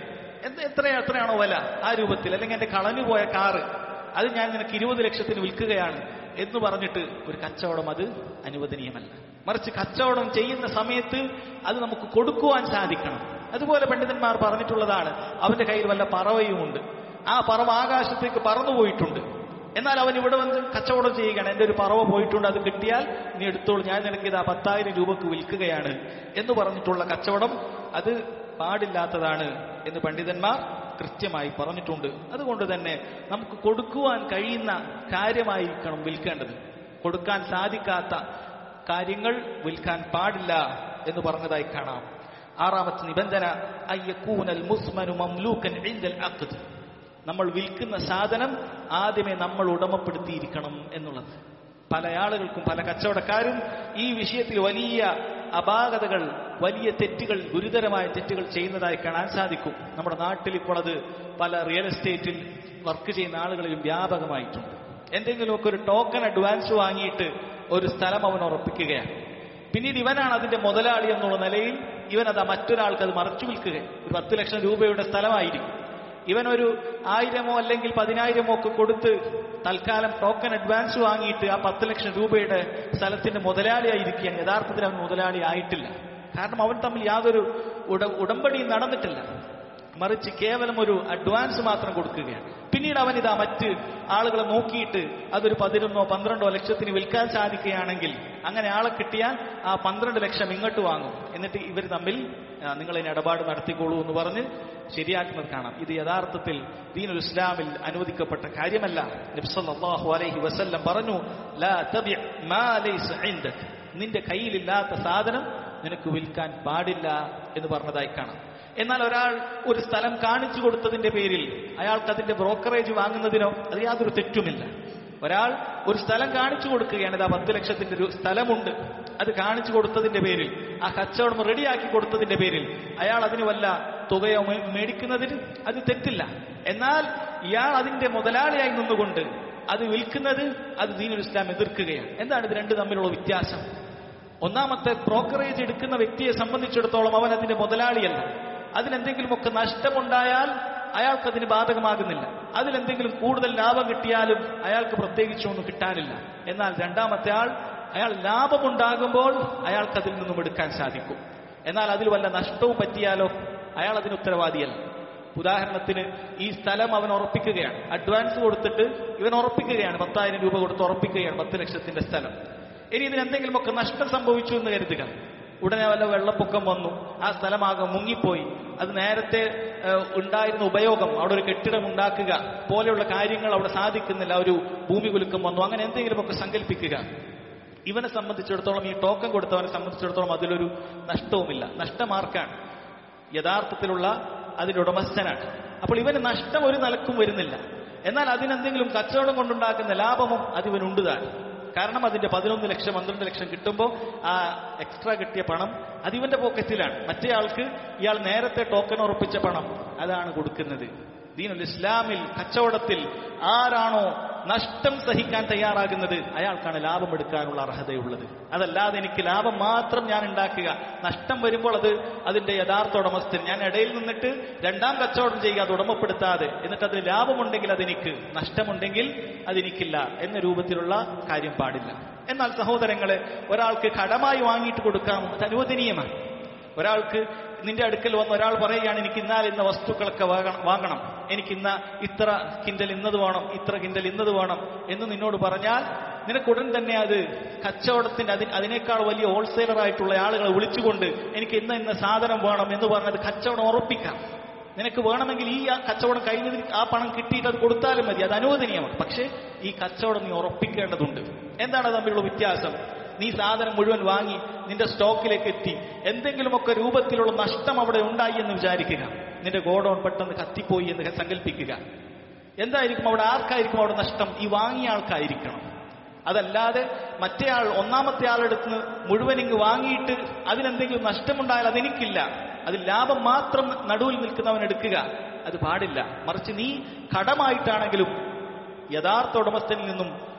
എന്ത് എത്ര എത്രയാണോ വില ആ രൂപത്തിൽ അല്ലെങ്കിൽ എന്റെ കളഞ്ഞു പോയ കാറ് അത് ഞാൻ നിനക്ക് ഇരുപത് ലക്ഷത്തിന് വിൽക്കുകയാണ് എന്ന് പറഞ്ഞിട്ട് ഒരു കച്ചവടം അത് അനുവദനീയമല്ല മറിച്ച് കച്ചവടം ചെയ്യുന്ന സമയത്ത് അത് നമുക്ക് കൊടുക്കുവാൻ സാധിക്കണം അതുപോലെ പണ്ഡിതന്മാർ പറഞ്ഞിട്ടുള്ളതാണ് അവന്റെ കയ്യിൽ വല്ല പറവയുമുണ്ട് ആ പറവ ആകാശത്തേക്ക് പറന്നുപോയിട്ടുണ്ട് എന്നാൽ അവൻ ഇവിടെ വന്ന് കച്ചവടം ചെയ്യുകയാണ് എന്റെ ഒരു പറവ പോയിട്ടുണ്ട് അത് കിട്ടിയാൽ നീ എടുത്തോളൂ ഞാൻ നിനക്ക് ഇത് ആ പത്തായിരം രൂപക്ക് വിൽക്കുകയാണ് എന്ന് പറഞ്ഞിട്ടുള്ള കച്ചവടം അത് പാടില്ലാത്തതാണ് എന്ന് പണ്ഡിതന്മാർ കൃത്യമായി പറഞ്ഞിട്ടുണ്ട് അതുകൊണ്ട് തന്നെ നമുക്ക് കൊടുക്കുവാൻ കഴിയുന്ന കാര്യമായിരിക്കണം വിൽക്കേണ്ടത് കൊടുക്കാൻ സാധിക്കാത്ത കാര്യങ്ങൾ വിൽക്കാൻ പാടില്ല എന്ന് പറഞ്ഞതായി കാണാം ആറാമത്തെ നിബന്ധന അയ്യക്കൂനൽ മുസ്മനു മംലൂക്കൻ ഇൻദൽ അഖ്ദ് നമ്മൾ വിൽക്കുന്ന സാധനം ആദ്യമേ നമ്മൾ ഉടമപ്പെടുത്തിയിരിക്കണം എന്നുള്ളത് പല ആളുകൾക്കും പല കച്ചവടക്കാരും ഈ വിഷയത്തിൽ വലിയ അപാകതകൾ വലിയ തെറ്റുകൾ ഗുരുതരമായ തെറ്റുകൾ ചെയ്യുന്നതായി കാണാൻ സാധിക്കും നമ്മുടെ നാട്ടിൽ ഇപ്പോൾ അത് പല റിയൽ എസ്റ്റേറ്റിൽ വർക്ക് ചെയ്യുന്ന ആളുകളിലും വ്യാപകമായിട്ടുണ്ട് എന്തെങ്കിലുമൊക്കെ ഒരു ടോക്കൺ അഡ്വാൻസ് വാങ്ങിയിട്ട് ഒരു സ്ഥലം അവൻ ഉറപ്പിക്കുകയാണ് പിന്നീട് ഇവനാണ് അതിന്റെ മുതലാളി എന്നുള്ള നിലയിൽ ഇവൻ അത് മറ്റൊരാൾക്ക് അത് മറച്ചു വിൽക്കുക ഒരു പത്ത് ലക്ഷം രൂപയുടെ സ്ഥലമായിരിക്കും ഇവൻ ഒരു ആയിരമോ അല്ലെങ്കിൽ പതിനായിരമോ ഒക്കെ കൊടുത്ത് തൽക്കാലം ടോക്കൺ അഡ്വാൻസ് വാങ്ങിയിട്ട് ആ പത്ത് ലക്ഷം രൂപയുടെ സ്ഥലത്തിന്റെ മുതലാളിയായിരിക്കുകയാണ് യഥാർത്ഥത്തിൽ അവൻ മുതലാളി ആയിട്ടില്ല കാരണം അവൻ തമ്മിൽ യാതൊരു ഉട ഉടമ്പടിയും നടന്നിട്ടില്ല മറിച്ച് കേവലം ഒരു അഡ്വാൻസ് മാത്രം കൊടുക്കുകയാണ് പിന്നീട് അവൻ ഇതാ മറ്റ് ആളുകളെ നോക്കിയിട്ട് അതൊരു പതിനൊന്നോ പന്ത്രണ്ടോ ലക്ഷത്തിന് വിൽക്കാൻ സാധിക്കുകയാണെങ്കിൽ അങ്ങനെ ആളെ കിട്ടിയാൽ ആ പന്ത്രണ്ട് ലക്ഷം ഇങ്ങോട്ട് വാങ്ങും എന്നിട്ട് ഇവർ തമ്മിൽ ആ, നിങ്ങൾ ഇതിന് ഇടപാട് നടത്തിക്കോളൂ എന്ന് പറഞ്ഞ് ശരിയാക്കുന്നത് കാണാം ഇത് യഥാർത്ഥത്തിൽ ദീനുൽ ഇസ്ലാമിൽ അനുവദിക്കപ്പെട്ട കാര്യമല്ല നബ്സല്ലാഹു അലൈഹി വസല്ലം പറഞ്ഞു ലാ തബി മാ ലൈസ ഇൻദക്. നിന്റെ കയ്യിലില്ലാത്ത സാധനം നിനക്ക് വിൽക്കാൻ പാടില്ല എന്ന് പറഞ്ഞതായി കാണാം എന്നാൽ ഒരാൾ ഒരു സ്ഥലം കാണിച്ചു കൊടുത്തതിന്റെ പേരിൽ അയാൾക്ക് അതിന്റെ ബ്രോക്കറേജ് വാങ്ങുന്നതിനോ അത് യാതൊരു തെറ്റുമില്ല ഒരാൾ ഒരു സ്ഥലം കാണിച്ചു കൊടുക്കുകയാണ് ഇതാ പത്ത് ലക്ഷത്തിന്റെ ഒരു സ്ഥലമുണ്ട് അത് കാണിച്ചു കൊടുത്തതിന്റെ പേരിൽ ആ കച്ചവടം റെഡിയാക്കി കൊടുത്തതിന്റെ പേരിൽ അയാൾ അതിന് വല്ല തുകയോ മേ- മേടിക്കുന്നതിന് അത് തെറ്റില്ല എന്നാൽ ഇയാൾ അതിന്റെ മുതലാളിയായി നിന്നുകൊണ്ട് അത് വിൽക്കുന്നത് അത് ദീനുൽ ഇസ്ലാം എതിർക്കുകയാണ് എന്താണ് ഇത് രണ്ട് തമ്മിലുള്ള വ്യത്യാസം ഒന്നാമത്തെ ബ്രോക്കറേജ് എടുക്കുന്ന വ്യക്തിയെ സംബന്ധിച്ചിടത്തോളം അവൻ അതിന്റെ മുതലാളിയല്ല അതിനെന്തെങ്കിലുമൊക്കെ നഷ്ടമുണ്ടായാൽ അയാൾക്ക് അതിന് ബാധകമാകുന്നില്ല അതിലെന്തെങ്കിലും കൂടുതൽ ലാഭം കിട്ടിയാലും അയാൾക്ക് പ്രത്യേകിച്ചൊന്നും കിട്ടാനില്ല എന്നാൽ രണ്ടാമത്തെ ആൾ അയാൾ ലാഭമുണ്ടാകുമ്പോൾ അയാൾക്ക് അതിൽ നിന്നും എടുക്കാൻ സാധിക്കും എന്നാൽ അതിൽ വല്ല നഷ്ടവും പറ്റിയാലോ അയാൾ അതിന് ഉത്തരവാദിയല്ല ഉദാഹരണത്തിന് ഈ സ്ഥലം അവൻ ഉറപ്പിക്കുകയാണ് അഡ്വാൻസ് കൊടുത്തിട്ട് ഇവൻ ഉറപ്പിക്കുകയാണ് പത്തായിരം രൂപ കൊടുത്ത് ഉറപ്പിക്കുകയാണ് പത്ത് ലക്ഷത്തിന്റെ സ്ഥലം ഇനി ഇതിന് എന്തെങ്കിലുമൊക്കെ നഷ്ടം സംഭവിച്ചു എന്ന് കരുതുക ഉടനെ വല്ല വെള്ളപ്പൊക്കം വന്നു ആ സ്ഥലമാകെ മുങ്ങിപ്പോയി അത് നേരത്തെ ഏഹ്, ഉണ്ടായിരുന്ന ഉപയോഗം അവിടെ ഒരു കെട്ടിടം ഉണ്ടാക്കുക പോലെയുള്ള കാര്യങ്ങൾ അവിടെ സാധിക്കുന്നില്ല ഒരു ഭൂമി കുലുക്കം വന്നു അങ്ങനെ എന്തെങ്കിലുമൊക്കെ സങ്കല്പിക്കുക ഇവനെ സംബന്ധിച്ചിടത്തോളം ഈ ടോക്കൺ കൊടുത്തവനെ സംബന്ധിച്ചിടത്തോളം അതിലൊരു നഷ്ടവുമില്ല നഷ്ടമാർക്കാണ് യഥാർത്ഥത്തിലുള്ള അതിന്റെ ഉടമസ്ഥനാണ് അപ്പോൾ ഇവന് നഷ്ടം ഒരു നിലക്കും വരുന്നില്ല എന്നാൽ അതിനെന്തെങ്കിലും കച്ചവടം കൊണ്ടുണ്ടാക്കുന്ന ലാഭവും അതിവനുണ്ട് താൻ കാരണം അതിന്റെ പതിനൊന്ന് ലക്ഷം പന്ത്രണ്ട് ലക്ഷം കിട്ടുമ്പോൾ ആ എക്സ്ട്രാ കിട്ടിയ പണം അത് ഇവന്റെ പോക്കറ്റിലാണ് മറ്റേ ആൾക്ക് ഇയാൾ നേരത്തെ ടോക്കൺ ഉറപ്പിച്ച പണം അതാണ് കൊടുക്കുന്നത് ദീനുൽ ഇസ്ലാമിൽ കച്ചവടത്തിൽ ആരാണോ നഷ്ടം സഹിക്കാൻ തയ്യാറാകുന്നത് അയാൾക്കാണ് ലാഭം എടുക്കാനുള്ള അർഹതയുള്ളത് അതല്ലാതെ എനിക്ക് ലാഭം മാത്രം ഞാൻ ഉണ്ടാക്കുക നഷ്ടം വരുമ്പോൾ അത് അതിന്റെ യഥാർത്ഥ ഉടമസ്ഥൻ ഞാൻ ഇടയിൽ നിന്നിട്ട് രണ്ടാം കച്ചവടം ചെയ്യുക അത് ഉടമപ്പെടുത്താതെ എന്നിട്ട് അതിന് ലാഭമുണ്ടെങ്കിൽ അതെനിക്ക് നഷ്ടമുണ്ടെങ്കിൽ അതെനിക്കില്ല എന്ന രൂപത്തിലുള്ള കാര്യം പാടില്ല എന്നാൽ സഹോദരങ്ങളെ ഒരാൾക്ക് കടമായി വാങ്ങിയിട്ട് കൊടുക്കാം അത് അനുവദനീയമാണ് ഒരാൾക്ക് നിന്റെ അടുക്കൽ വന്ന് ഒരാൾ പറയുകയാണ് എനിക്ക് ഇന്നാൽ ഇന്ന വസ്തുക്കളൊക്കെ വാങ്ങണം വാങ്ങണം എനിക്ക് ഇന്ന ഇത്ര കിൻഡൽ ഇന്നത് വേണം ഇത്ര കിൻഡൽ ഇന്നത് വേണം എന്ന് നിന്നോട് പറഞ്ഞാൽ നിനക്ക് ഉടൻ തന്നെ അത് കച്ചവടത്തിന്റെ അതിന് അതിനേക്കാൾ വലിയ ഹോൾസെയിലർ ആയിട്ടുള്ള ആളുകളെ വിളിച്ചുകൊണ്ട് എനിക്ക് ഇന്ന ഇന്ന സാധനം വേണം എന്ന് പറഞ്ഞത് കച്ചവടം ഉറപ്പിക്കാം നിനക്ക് വേണമെങ്കിൽ ഈ ആ കച്ചവടം കഴിഞ്ഞതിന് ആ പണം കിട്ടിയിട്ട് അത് കൊടുത്താലും മതി അത് അനുവദനീയമാണ് പക്ഷേ ഈ കച്ചവടം നീ ഉറപ്പിക്കേണ്ടതുണ്ട് എന്താണ് അത് തമ്മിലുള്ള വ്യത്യാസം നീ സാധനം മുഴുവൻ വാങ്ങി നിന്റെ സ്റ്റോക്കിലേക്ക് എത്തി എന്തെങ്കിലുമൊക്കെ രൂപത്തിലുള്ള നഷ്ടം അവിടെ ഉണ്ടായി എന്ന് വിചാരിക്കുക നിന്റെ ഗോഡൌൺ പെട്ടെന്ന് കത്തിപ്പോയി എന്ന് സങ്കല്പിക്കുക എന്തായിരിക്കും അവിടെ ആർക്കായിരിക്കും അവിടെ നഷ്ടം ഈ വാങ്ങിയ ആൾക്കായിരിക്കണം അതല്ലാതെ മറ്റേ ആൾ ഒന്നാമത്തെ ആളെടുത്ത് നിന്ന് മുഴുവൻ ഇങ്ങ് വാങ്ങിയിട്ട് അതിനെന്തെങ്കിലും നഷ്ടമുണ്ടായാൽ അതെനിക്കില്ല അതിൽ ലാഭം മാത്രം നടുവിൽ നിൽക്കുന്നവൻ എടുക്കുക അത് പാടില്ല മറിച്ച് നീ കടമായിട്ടാണെങ്കിലും യഥാർത്ഥ ഉടമസ്ഥനിൽ നിന്നും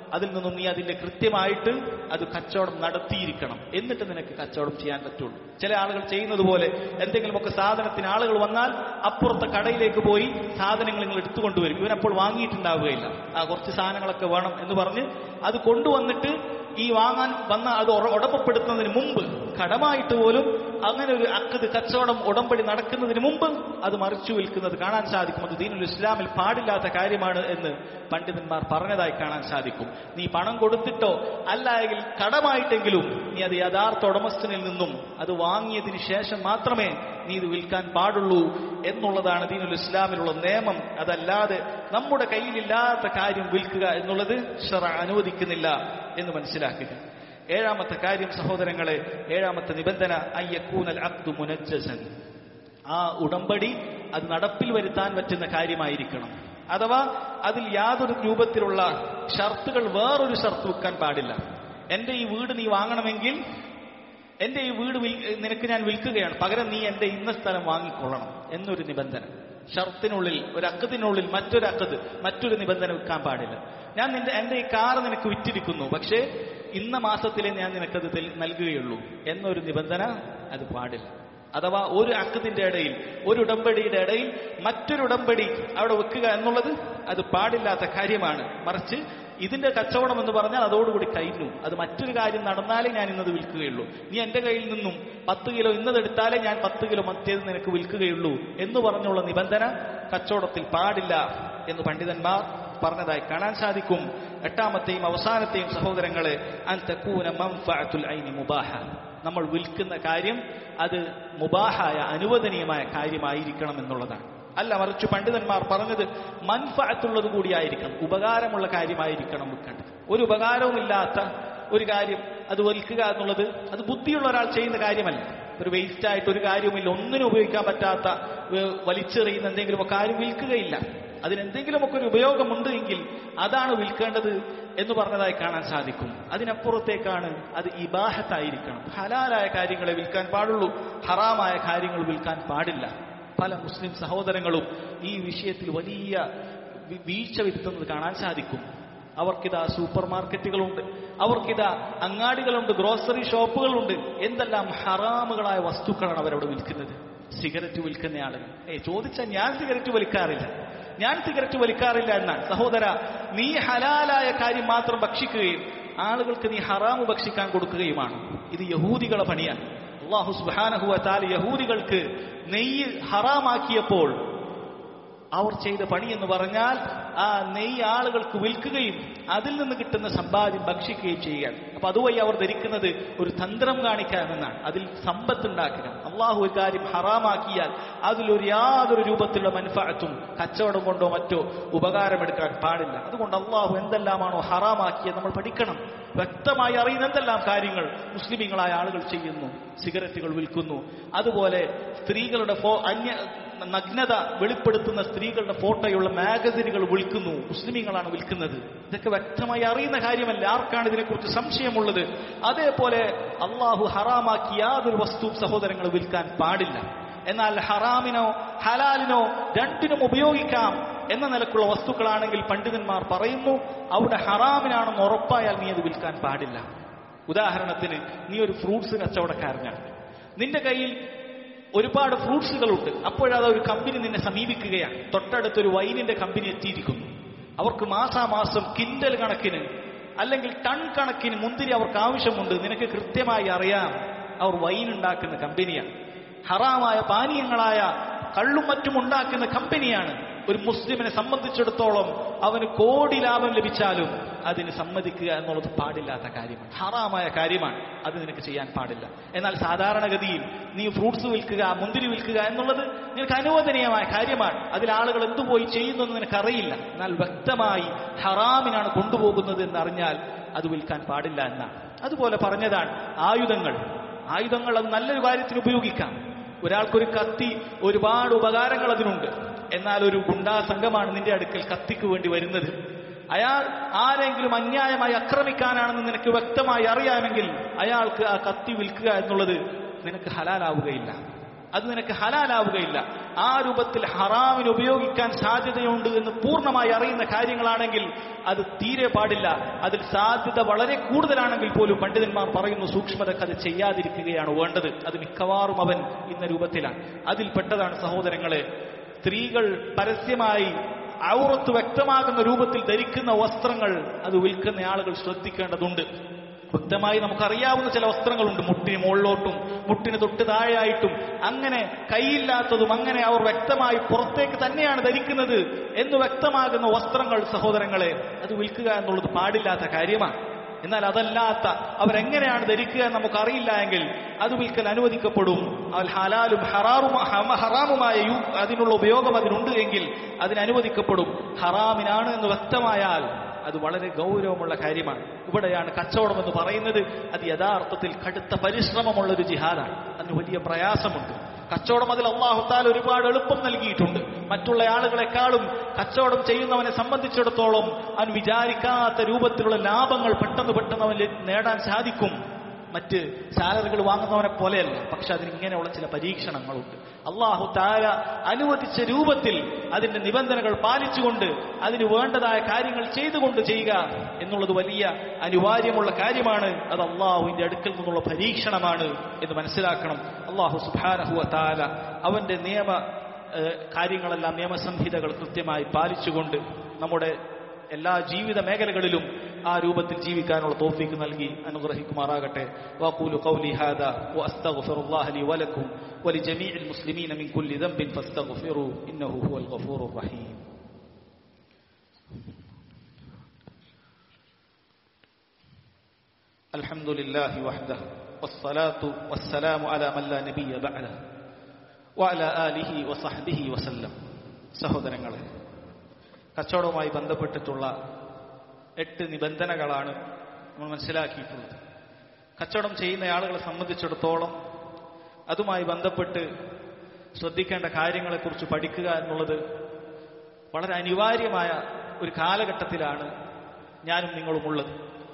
അതിൽ നിന്നും നീ അതിന്റെ കൃത്യമായിട്ട് അത് കച്ചവടം നടത്തിയിരിക്കണം എന്നിട്ട് നിനക്ക് കച്ചവടം ചെയ്യാൻ പറ്റുള്ളൂ ചില ആളുകൾ ചെയ്യുന്നത് പോലെ എന്തെങ്കിലുമൊക്കെ സാധനത്തിന് ആളുകൾ വന്നാൽ അപ്പുറത്തെ കടയിലേക്ക് പോയി സാധനങ്ങൾ നിങ്ങൾ എടുത്തുകൊണ്ടുവരും ഇവനപ്പോൾ വാങ്ങിയിട്ടുണ്ടാവുകയില്ല ആ കുറച്ച് സാധനങ്ങളൊക്കെ വേണം എന്ന് പറഞ്ഞ് അത് കൊണ്ടുവന്നിട്ട് ഈ വാങ്ങാൻ വന്ന അത് ഉറ- ഉടമപ്പെടുത്തുന്നതിന് മുമ്പ് കടമായിട്ട് പോലും അങ്ങനെ ഒരു അക്കത് കച്ചവടം ഉടമ്പടി നടക്കുന്നതിന് മുമ്പ് അത് മറിച്ചു വിൽക്കുന്നത് കാണാൻ സാധിക്കും അത് ദീനുൽ ഇസ്ലാമിൽ പാടില്ലാത്ത കാര്യമാണ് എന്ന് പണ്ഡിതന്മാർ പറഞ്ഞതായി കാണാൻ സാധിക്കും നീ പണം കൊടുത്തിട്ടോ അല്ല എങ്കിൽ കടമായിട്ടെങ്കിലും നീ അത് യഥാർത്ഥ ഉടമസ്ഥനിൽ നിന്നും അത് വാങ്ങിയതിന് ശേഷം മാത്രമേ നീ ഇത് വിൽക്കാൻ പാടുള്ളൂ എന്നുള്ളതാണ് ദീനുൽ ഇസ്ലാമിലുള്ള നിയമം അതല്ലാതെ നമ്മുടെ കയ്യിലില്ലാത്ത കാര്യം വിൽക്കുക എന്നുള്ളത് ഷറ അനുവദിക്കുന്നില്ല എന്ന് മനസ്സിലാക്കുക ഏഴാമത്തെ കാര്യം സഹോദരങ്ങളെ ഏഴാമത്തെ നിബന്ധന അയ്യക്കൂനൽ അബ്ദു മുനജ്ജസൻ ആ ഉടമ്പടി അത് നടപ്പിൽ വരുത്താൻ പറ്റുന്ന കാര്യമായിരിക്കണം അഥവാ അതിൽ യാതൊരു രൂപത്തിലുള്ള ഷർത്തുകൾ വേറൊരു ഷർത്ത് വെക്കാൻ പാടില്ല എന്റെ ഈ വീട് നീ വാങ്ങണമെങ്കിൽ എന്റെ ഈ വീട് വിൽ- നിനക്ക് ഞാൻ വിൽക്കുകയാണ് പകരം നീ എന്റെ ഇന്ന സ്ഥലം വാങ്ങിക്കൊള്ളണം എന്നൊരു നിബന്ധന ഷർത്തിനുള്ളിൽ ഒരു അക്കത്തിനുള്ളിൽ മറ്റൊരു അക്കത്ത് മറ്റൊരു നിബന്ധന വെക്കാൻ പാടില്ല ഞാൻ നിന്റെ എന്റെ ഈ കാർ നിനക്ക് വിറ്റിരിക്കുന്നു പക്ഷേ ഇന്ന മാസത്തിലെ ഞാൻ നിനക്കത് തെൽ- നൽകുകയുള്ളൂ എന്നൊരു നിബന്ധന അത് പാടില്ല അഥവാ ഒരു അക്കത്തിന്റെ ഇടയിൽ ഒരു ഉടമ്പടിയുടെ ഇടയിൽ മറ്റൊരു ഉടമ്പടി അവിടെ വെക്കുക എന്നുള്ളത് അത് പാടില്ലാത്ത കാര്യമാണ് മറിച്ച് ഇതിന്റെ കച്ചവടം എന്ന് പറഞ്ഞാൽ അതോടുകൂടി കഴിഞ്ഞു അത് മറ്റൊരു കാര്യം നടന്നാലേ ഞാൻ ഇന്നത് വിൽക്കുകയുള്ളൂ നീ എന്റെ കയ്യിൽ നിന്നും പത്ത് കിലോ ഇന്നത് എടുത്താലേ ഞാൻ പത്ത് കിലോ മറ്റേത് നിനക്ക് വിൽക്കുകയുള്ളൂ എന്ന് പറഞ്ഞുള്ള നിബന്ധന കച്ചവടത്തിൽ പാടില്ല എന്ന് പണ്ഡിതന്മാർ പറഞ്ഞതായി കാണാൻ സാധിക്കും എട്ടാമത്തെയും അവസാനത്തെയും സഹോദരങ്ങളെ അൻ തക്കൂന മൻഫഅത്തുൽ ഐനി മുബാഹ നമ്മൾ വിൽക്കുന്ന കാര്യം അത് മുബാഹായ അനുവദനീയമായ കാര്യമായിരിക്കണം എന്നുള്ളതാണ് അല്ല മറിച്ച് പണ്ഡിതന്മാർ പറഞ്ഞത് മൻഫഅത്തുള്ളത് കൂടിയായിരിക്കണം ഉപകാരമുള്ള കാര്യമായിരിക്കണം വിൽക്കേണ്ടത് ഒരു ഉപകാരവുമില്ലാത്ത ഒരു കാര്യം അത് വിൽക്കുക എന്നുള്ളത് അത് ബുദ്ധിയുള്ള ഒരാൾ ചെയ്യുന്ന കാര്യമല്ല ഒരു വേസ്റ്റ് ആയിട്ട് ഒരു കാര്യവുമില്ല ഒന്നിനും ഉപയോഗിക്കാൻ പറ്റാത്ത ഏഹ്, വലിച്ചെറിയുന്ന എന്തെങ്കിലുമൊക്കെ ആരും വിൽക്കുകയില്ല അതിനെന്തെങ്കിലുമൊക്കെ ഒരു ഉപയോഗമുണ്ട് എങ്കിൽ അതാണ് വിൽക്കേണ്ടത് എന്ന് പറഞ്ഞതായി കാണാൻ സാധിക്കും അതിനപ്പുറത്തേക്കാണ് അത് ഇബാഹത്തായിരിക്കണം ഹലാലായ കാര്യങ്ങളെ വിൽക്കാൻ പാടുള്ളൂ ഹറാമായ കാര്യങ്ങൾ വിൽക്കാൻ പാടില്ല പല മുസ്ലിം സഹോദരങ്ങളും ഈ വിഷയത്തിൽ വലിയ വി- വീഴ്ച വരുത്തുന്നത് കാണാൻ സാധിക്കും അവർക്കിതാ സൂപ്പർ മാർക്കറ്റുകളുണ്ട് അവർക്കിതാ അങ്ങാടികളുണ്ട് ഗ്രോസറി ഷോപ്പുകളുണ്ട് എന്തെല്ലാം ഹറാമുകളായ വസ്തുക്കളാണ് അവരവിടെ വിൽക്കുന്നത് സിഗരറ്റ് വിൽക്കുന്ന ആളുകൾ ഏ ചോദിച്ചാൽ ഞാൻ സിഗരറ്റ് വലിക്കാറില്ല ഞാൻ സിഗരറ്റ് വലിക്കാറില്ല എന്നാണ് സഹോദര നീ ഹലാലായ കാര്യം മാത്രം ഭക്ഷിക്കുകയും ആളുകൾക്ക് നീ ഹറാമ് ഭക്ഷിക്കാൻ കൊടുക്കുകയുമാണ് ഇത് യഹൂദികളെ പണിയാണ് അള്ളാഹു സുബാനഹുവ താല് യഹൂദികൾക്ക് നെയ്യ് ഹറാമാക്കിയപ്പോൾ അവർ ചെയ്ത പണി എന്ന് പറഞ്ഞാൽ ആ നെയ്യ് ആളുകൾക്ക് വിൽക്കുകയും അതിൽ നിന്ന് കിട്ടുന്ന സമ്പാദ്യം ഭക്ഷിക്കുകയും ചെയ്യുകയാണ് അപ്പൊ അതുവഴി അവർ ധരിക്കുന്നത് ഒരു തന്ത്രം കാണിക്കാമെന്നാണ് അതിൽ സമ്പത്ത് ഉണ്ടാക്കുക അള്ളാഹു ഒരു കാര്യം ഹറാമാക്കിയാൽ അതിലൊരു യാതൊരു രൂപത്തിലുള്ള മനഫാത്തും കച്ചവടം കൊണ്ടോ മറ്റോ ഉപകാരമെടുക്കാൻ പാടില്ല അതുകൊണ്ട് അള്ളാഹു എന്തെല്ലാമാണോ ഹറാമാക്കിയത് നമ്മൾ പഠിക്കണം വ്യക്തമായി അറിയുന്ന എന്തെല്ലാം കാര്യങ്ങൾ മുസ്ലിമീങ്ങളായ ആളുകൾ ചെയ്യുന്നു സിഗരറ്റുകൾ വിൽക്കുന്നു അതുപോലെ സ്ത്രീകളുടെ ഫോ അന്യ നഗ്നത വെളിപ്പെടുത്തുന്ന സ്ത്രീകളുടെ ഫോട്ടോയുള്ള മാഗസിനുകൾ വിൽക്കുന്നു മുസ്ലിമീങ്ങളാണ് വിൽക്കുന്നത് ഇതൊക്കെ വ്യക്തമായി അറിയുന്ന കാര്യമല്ല ആർക്കാണ് ഇതിനെക്കുറിച്ച് സംശയമുള്ളത് അതേപോലെ അള്ളാഹു ഹറാമാക്കി യാതൊരു വസ്തു സഹോദരങ്ങൾ വിൽക്കാൻ പാടില്ല എന്നാൽ ഹറാമിനോ ഹലാലിനോ രണ്ടിനും ഉപയോഗിക്കാം എന്ന നിലക്കുള്ള വസ്തുക്കളാണെങ്കിൽ പണ്ഡിതന്മാർ പറയുന്നു അവിടെ ഹറാമിനാണെന്ന് ഉറപ്പായാൽ നീ അത് വിൽക്കാൻ പാടില്ല ഉദാഹരണത്തിന് നീ ഒരു ഫ്രൂട്ട്സ് കച്ചവടക്കാരനാണ് നിന്റെ കയ്യിൽ ഒരുപാട് ഫ്രൂട്ട്സുകളുണ്ട് അപ്പോഴത് ഒരു കമ്പനി നിന്നെ സമീപിക്കുകയാണ് തൊട്ടടുത്തൊരു വൈനിന്റെ കമ്പനി എത്തിയിരിക്കുന്നു അവർക്ക് മാസാമാസം കിൻഡൽ കണക്കിന് അല്ലെങ്കിൽ ടൺ കണക്കിന് മുന്തിരി അവർക്ക് ആവശ്യമുണ്ട് നിനക്ക് കൃത്യമായി അറിയാം അവർ വൈൻ ഉണ്ടാക്കുന്ന കമ്പനിയാണ് ഹറാമായ പാനീയങ്ങളായ കള്ളും മറ്റും ഉണ്ടാക്കുന്ന കമ്പനിയാണ് ഒരു മുസ്ലിമിനെ സംബന്ധിച്ചിടത്തോളം അവന് കോടി ലാഭം ലഭിച്ചാലും അതിന് സമ്മതിക്കുക എന്നുള്ളത് പാടില്ലാത്ത കാര്യമാണ് ഹറാമായ കാര്യമാണ് അത് നിനക്ക് ചെയ്യാൻ പാടില്ല എന്നാൽ സാധാരണഗതിയിൽ നീ ഫ്രൂട്ട്സ് വിൽക്കുക മുന്തിരി വിൽക്കുക എന്നുള്ളത് നിനക്ക് അനുവദനീയമായ കാര്യമാണ് അതിൽ ആളുകൾ എന്തുപോയി ചെയ്യുന്നു എന്ന് നിനക്കറിയില്ല എന്നാൽ വ്യക്തമായി ഹറാമിനാണ് കൊണ്ടുപോകുന്നത് എന്നറിഞ്ഞാൽ അത് വിൽക്കാൻ പാടില്ല എന്നാണ് അതുപോലെ പറഞ്ഞതാണ് ആയുധങ്ങൾ ആയുധങ്ങൾ അത് നല്ലൊരു കാര്യത്തിന് ഉപയോഗിക്കാം ഒരാൾക്കൊരു കത്തി ഒരുപാട് ഉപകാരങ്ങൾ അതിനുണ്ട് എന്നാൽ ഒരു ഗുണ്ടാ സംഘമാണ് നിന്റെ അടുക്കൽ കത്തിക്ക് വേണ്ടി വരുന്നത് അയാൾ ആരെങ്കിലും അന്യായമായി ആക്രമിക്കാനാണെന്ന് നിനക്ക് വ്യക്തമായി അറിയാമെങ്കിൽ അയാൾക്ക് ആ കത്തി വിൽക്കുക എന്നുള്ളത് നിനക്ക് ഹലാലാവുകയില്ല അത് നിനക്ക് ഹലാലാവുകയില്ല ആ രൂപത്തിൽ ഹറാമിന് ഉപയോഗിക്കാൻ സാധ്യതയുണ്ട് എന്ന് പൂർണ്ണമായി അറിയുന്ന കാര്യങ്ങളാണെങ്കിൽ അത് തീരെ പാടില്ല അതിൽ സാധ്യത വളരെ കൂടുതലാണെങ്കിൽ പോലും പണ്ഡിതന്മാർ പറയുന്നു സൂക്ഷ്മതക്ക് അത് ചെയ്യാതിരിക്കുകയാണ് വേണ്ടത് അത് മിക്കവാറും അവൻ ഇന്ന രൂപത്തിലാണ് അതിൽപ്പെട്ടതാണ് സഹോദരങ്ങളെ സ്ത്രീകൾ പരസ്യമായി ഔറത്ത് വ്യക്തമാകുന്ന രൂപത്തിൽ ധരിക്കുന്ന വസ്ത്രങ്ങൾ അത് വിൽക്കുന്ന ആളുകൾ ശ്രദ്ധിക്കേണ്ടതുണ്ട് വ്യക്തമായി നമുക്കറിയാവുന്ന ചില വസ്ത്രങ്ങളുണ്ട് മുട്ടിന് മുകളിലോട്ടും മുട്ടിന് തൊട്ട് താഴെയായിട്ടും അങ്ങനെ കൈയില്ലാത്തതും അങ്ങനെ അവർ വ്യക്തമായി പുറത്തേക്ക് തന്നെയാണ് ധരിക്കുന്നത് എന്ന് വ്യക്തമാകുന്ന വസ്ത്രങ്ങൾ സഹോദരങ്ങളെ അത് വിൽക്കുക എന്നുള്ളത് പാടില്ലാത്ത കാര്യമാണ് എന്നാൽ അതല്ലാത്ത അവരെങ്ങനെയാണ് ധരിക്കുക എന്ന് നമുക്കറിയില്ല എങ്കിൽ അത് വിൽക്കൽ അനുവദിക്കപ്പെടും അവൽ ഹലാലും ഹറാറും ഹമ- ഹറാമുമായ യു- അതിനുള്ള ഉപയോഗം അതിനുണ്ട് എങ്കിൽ അതിന് അനുവദിക്കപ്പെടും ഹറാമിനാണ് എന്ന് വ്യക്തമായാൽ അത് വളരെ ഗൗരവമുള്ള കാര്യമാണ് ഇവിടെയാണ് കച്ചവടം എന്ന് പറയുന്നത് അത് യഥാർത്ഥത്തിൽ കടുത്ത പരിശ്രമമുള്ള ഒരു ജിഹാദാണ് അതിന് വലിയ പ്രയാസമുണ്ട് കച്ചവടം അതിൽ അള്ളാഹുത്താൽ ഒരുപാട് എളുപ്പം നൽകിയിട്ടുണ്ട് മറ്റുള്ള ആളുകളെക്കാളും കച്ചവടം ചെയ്യുന്നവനെ സംബന്ധിച്ചിടത്തോളം അവൻ വിചാരിക്കാത്ത രൂപത്തിലുള്ള ലാഭങ്ങൾ പെട്ടെന്ന് പെട്ടെന്ന് അവൻ നേടാൻ സാധിക്കും മറ്റ് സാലറികൾ വാങ്ങുന്നവനെ പോലെയല്ല പക്ഷെ അതിന് ഇങ്ങനെയുള്ള ചില പരീക്ഷണങ്ങളുണ്ട് അള്ളാഹു താര അനുവദിച്ച രൂപത്തിൽ അതിന്റെ നിബന്ധനകൾ പാലിച്ചുകൊണ്ട് അതിന് വേണ്ടതായ കാര്യങ്ങൾ ചെയ്തുകൊണ്ട് ചെയ്യുക എന്നുള്ളത് വലിയ അനിവാര്യമുള്ള കാര്യമാണ് അത് അള്ളാഹുവിന്റെ അടുക്കൽ നിന്നുള്ള പരീക്ഷണമാണ് എന്ന് മനസ്സിലാക്കണം അള്ളാഹു സുബാനഹുവ താല അവന്റെ നിയമ ഏഹ്, കാര്യങ്ങളെല്ലാം നിയമസംഹിതകൾ കൃത്യമായി പാലിച്ചുകൊണ്ട് നമ്മുടെ എല്ലാ ജീവിത മേഖലകളിലും ആ രൂപത്തിൽ ജീവിക്കാനുള്ള തോഫീക്ക് നൽകി അനുഗ്രഹിക്കുമാറാകട്ടെ വാഖൂലു ഖൗലി ഹാദാ വഅസ്തഗ്ഫിറുല്ലാഹ ലി വലക്കും ولجميع المسلمين من كل ذنب فاستغفروا إنه هو الغفور الرحيم الحمد لله وحده والصلاة والسلام على من لا نبي بعده وعلى آله وصحبه وسلم സഹോദരങ്ങളെ കച്ചവടവുമായി ബന്ധപ്പെട്ടിട്ടുള്ള എട്ട് നിബന്ധനകളാണ് നമ്മൾ മനസ്സിലാക്കിയിട്ടുള്ളത് കച്ചവടം ചെയ്യുന്ന ആളുകളെ സംബന്ധിച്ചിടത്തോളം അതുമായി ബന്ധപ്പെട്ട് ശ്രദ്ധിക്കേണ്ട കാര്യങ്ങളെക്കുറിച്ച് പഠിക്കുക എന്നുള്ളത് വളരെ അനിവാര്യമായ ഒരു കാലഘട്ടത്തിലാണ് ഞാനും നിങ്ങളും ഉള്ളത്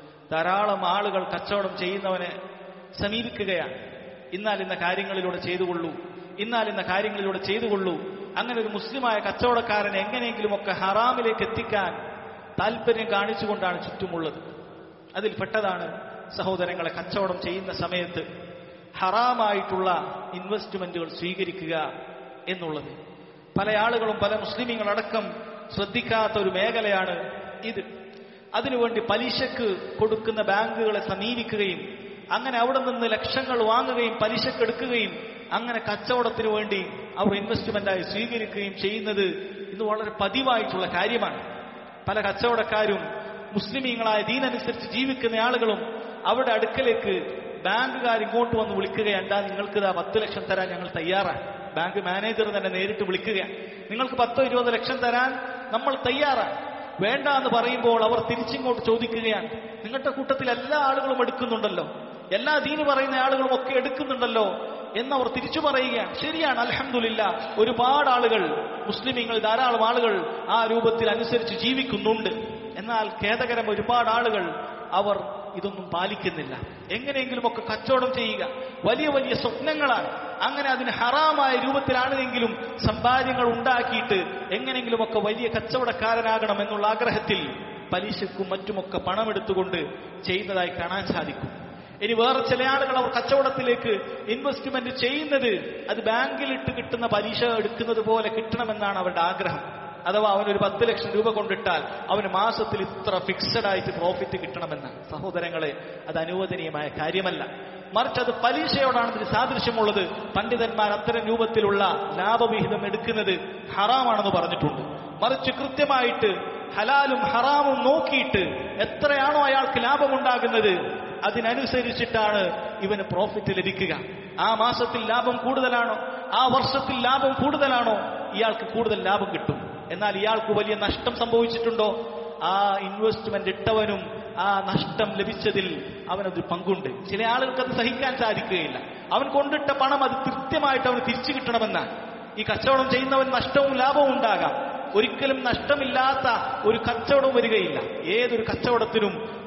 ധാരാളം ആളുകൾ കച്ചവടം ചെയ്യുന്നവനെ സമീപിക്കുകയാണ് ഇന്നാൽ ഇന്ന കാര്യങ്ങളിലൂടെ ചെയ്തുകൊള്ളൂ ഇന്നാൽ ഇന്ന കാര്യങ്ങളിലൂടെ ചെയ്തുകൊള്ളൂ അങ്ങനെ ഒരു മുസ്ലിമായ കച്ചവടക്കാരനെ എങ്ങനെയെങ്കിലുമൊക്കെ ഹറാമിലേക്ക് എത്തിക്കാൻ താല്പര്യം കാണിച്ചുകൊണ്ടാണ് ചുറ്റുമുള്ളത് അതിൽ പെട്ടതാണ് സഹോദരങ്ങളെ കച്ചവടം ചെയ്യുന്ന സമയത്ത് ഹറാമായിട്ടുള്ള ഇൻവെസ്റ്റ്മെന്റുകൾ സ്വീകരിക്കുക എന്നുള്ളത് പല ആളുകളും പല മുസ്ലിമീങ്ങളടക്കം ശ്രദ്ധിക്കാത്ത ഒരു മേഖലയാണ് ഇത് അതിനുവേണ്ടി പലിശക്ക് കൊടുക്കുന്ന ബാങ്കുകളെ സമീപിക്കുകയും അങ്ങനെ അവിടെ നിന്ന് ലക്ഷങ്ങൾ വാങ്ങുകയും പലിശക്ക് എടുക്കുകയും അങ്ങനെ കച്ചവടത്തിന് വേണ്ടി അവർ ഇൻവെസ്റ്റ്മെന്റായി സ്വീകരിക്കുകയും ചെയ്യുന്നത് ഇന്ന് വളരെ പതിവായിട്ടുള്ള കാര്യമാണ് പല കച്ചവടക്കാരും മുസ്ലിമീങ്ങളായ ദീനനുസരിച്ച് ജീവിക്കുന്ന ആളുകളും അവരുടെ അടുക്കലേക്ക് ബാങ്കുകാർ ഇങ്ങോട്ട് വന്ന് വിളിക്കുകയല്ല നിങ്ങൾക്ക് ഇതാ പത്ത് ലക്ഷം തരാൻ ഞങ്ങൾ തയ്യാറാണ് ബാങ്ക് മാനേജർ തന്നെ നേരിട്ട് വിളിക്കുകയാണ് നിങ്ങൾക്ക് പത്തോ ഇരുപത് ലക്ഷം തരാൻ നമ്മൾ തയ്യാറാണ് വേണ്ട എന്ന് പറയുമ്പോൾ അവർ തിരിച്ചിങ്ങോട്ട് ചോദിക്കുകയാണ് നിങ്ങളുടെ കൂട്ടത്തിൽ എല്ലാ ആളുകളും എടുക്കുന്നുണ്ടല്ലോ എല്ലാ ദീന് പറയുന്ന ആളുകളും ഒക്കെ എടുക്കുന്നുണ്ടല്ലോ എന്നവർ തിരിച്ചു പറയുകയാണ് ശരിയാണ് അലഹമില്ല ഒരുപാട് ആളുകൾ മുസ്ലിമീങ്ങൾ ധാരാളം ആളുകൾ ആ രൂപത്തിൽ അനുസരിച്ച് ജീവിക്കുന്നുണ്ട് എന്നാൽ ഖേദകരം ഒരുപാട് ആളുകൾ അവർ ഇതൊന്നും പാലിക്കുന്നില്ല എങ്ങനെയെങ്കിലുമൊക്കെ കച്ചവടം ചെയ്യുക വലിയ വലിയ സ്വപ്നങ്ങളാണ് അങ്ങനെ അതിന് ഹറാമായ രൂപത്തിലാണെങ്കിലും സമ്പാദ്യങ്ങൾ ഉണ്ടാക്കിയിട്ട് എങ്ങനെയെങ്കിലുമൊക്കെ വലിയ കച്ചവടക്കാരനാകണം എന്നുള്ള ആഗ്രഹത്തിൽ പലിശക്കും മറ്റുമൊക്കെ പണമെടുത്തുകൊണ്ട് ചെയ്യുന്നതായി കാണാൻ സാധിക്കും ഇനി വേറെ ചില ആളുകൾ അവർ കച്ചവടത്തിലേക്ക് ഇൻവെസ്റ്റ്മെന്റ് ചെയ്യുന്നത് അത് ബാങ്കിലിട്ട് കിട്ടുന്ന പലിശ എടുക്കുന്നത് പോലെ കിട്ടണമെന്നാണ് അവരുടെ ആഗ്രഹം അഥവാ അവനൊരു പത്ത് ലക്ഷം രൂപ കൊണ്ടിട്ടാൽ അവന് മാസത്തിൽ ഇത്ര ഫിക്സഡ് ആയിട്ട് പ്രോഫിറ്റ് കിട്ടണമെന്ന് സഹോദരങ്ങളെ അത് അനുവദനീയമായ കാര്യമല്ല മറിച്ച് അത് പലിശയോടാണ് ഇതിന് സാദൃശ്യമുള്ളത് പണ്ഡിതന്മാർ അത്തരം രൂപത്തിലുള്ള ലാഭവിഹിതം എടുക്കുന്നത് ഹറാമാണെന്ന് പറഞ്ഞിട്ടുണ്ട് മറിച്ച് കൃത്യമായിട്ട് ഹലാലും ഹറാമും നോക്കിയിട്ട് എത്രയാണോ അയാൾക്ക് ലാഭമുണ്ടാകുന്നത് അതിനനുസരിച്ചിട്ടാണ് ഇവന് പ്രോഫിറ്റ് ലഭിക്കുക ആ മാസത്തിൽ ലാഭം കൂടുതലാണോ ആ വർഷത്തിൽ ലാഭം കൂടുതലാണോ ഇയാൾക്ക് കൂടുതൽ ലാഭം കിട്ടും എന്നാൽ ഇയാൾക്ക് വലിയ നഷ്ടം സംഭവിച്ചിട്ടുണ്ടോ ആ ഇൻവെസ്റ്റ്മെന്റ് ഇട്ടവനും ആ നഷ്ടം ലഭിച്ചതിൽ അവനത് പങ്കുണ്ട് ചില ആളുകൾക്ക് അത് സഹിക്കാൻ സാധിക്കുകയില്ല അവൻ കൊണ്ടിട്ട പണം അത് കൃത്യമായിട്ട് അവന് തിരിച്ചു കിട്ടണമെന്നാണ് ഈ കച്ചവടം ചെയ്യുന്നവൻ നഷ്ടവും ലാഭവും ഉണ്ടാകാം ഒരിക്കലും നഷ്ടമില്ലാത്ത ഒരു കച്ചവടം വരികയില്ല ഏതൊരു കച്ചവടത്തിനും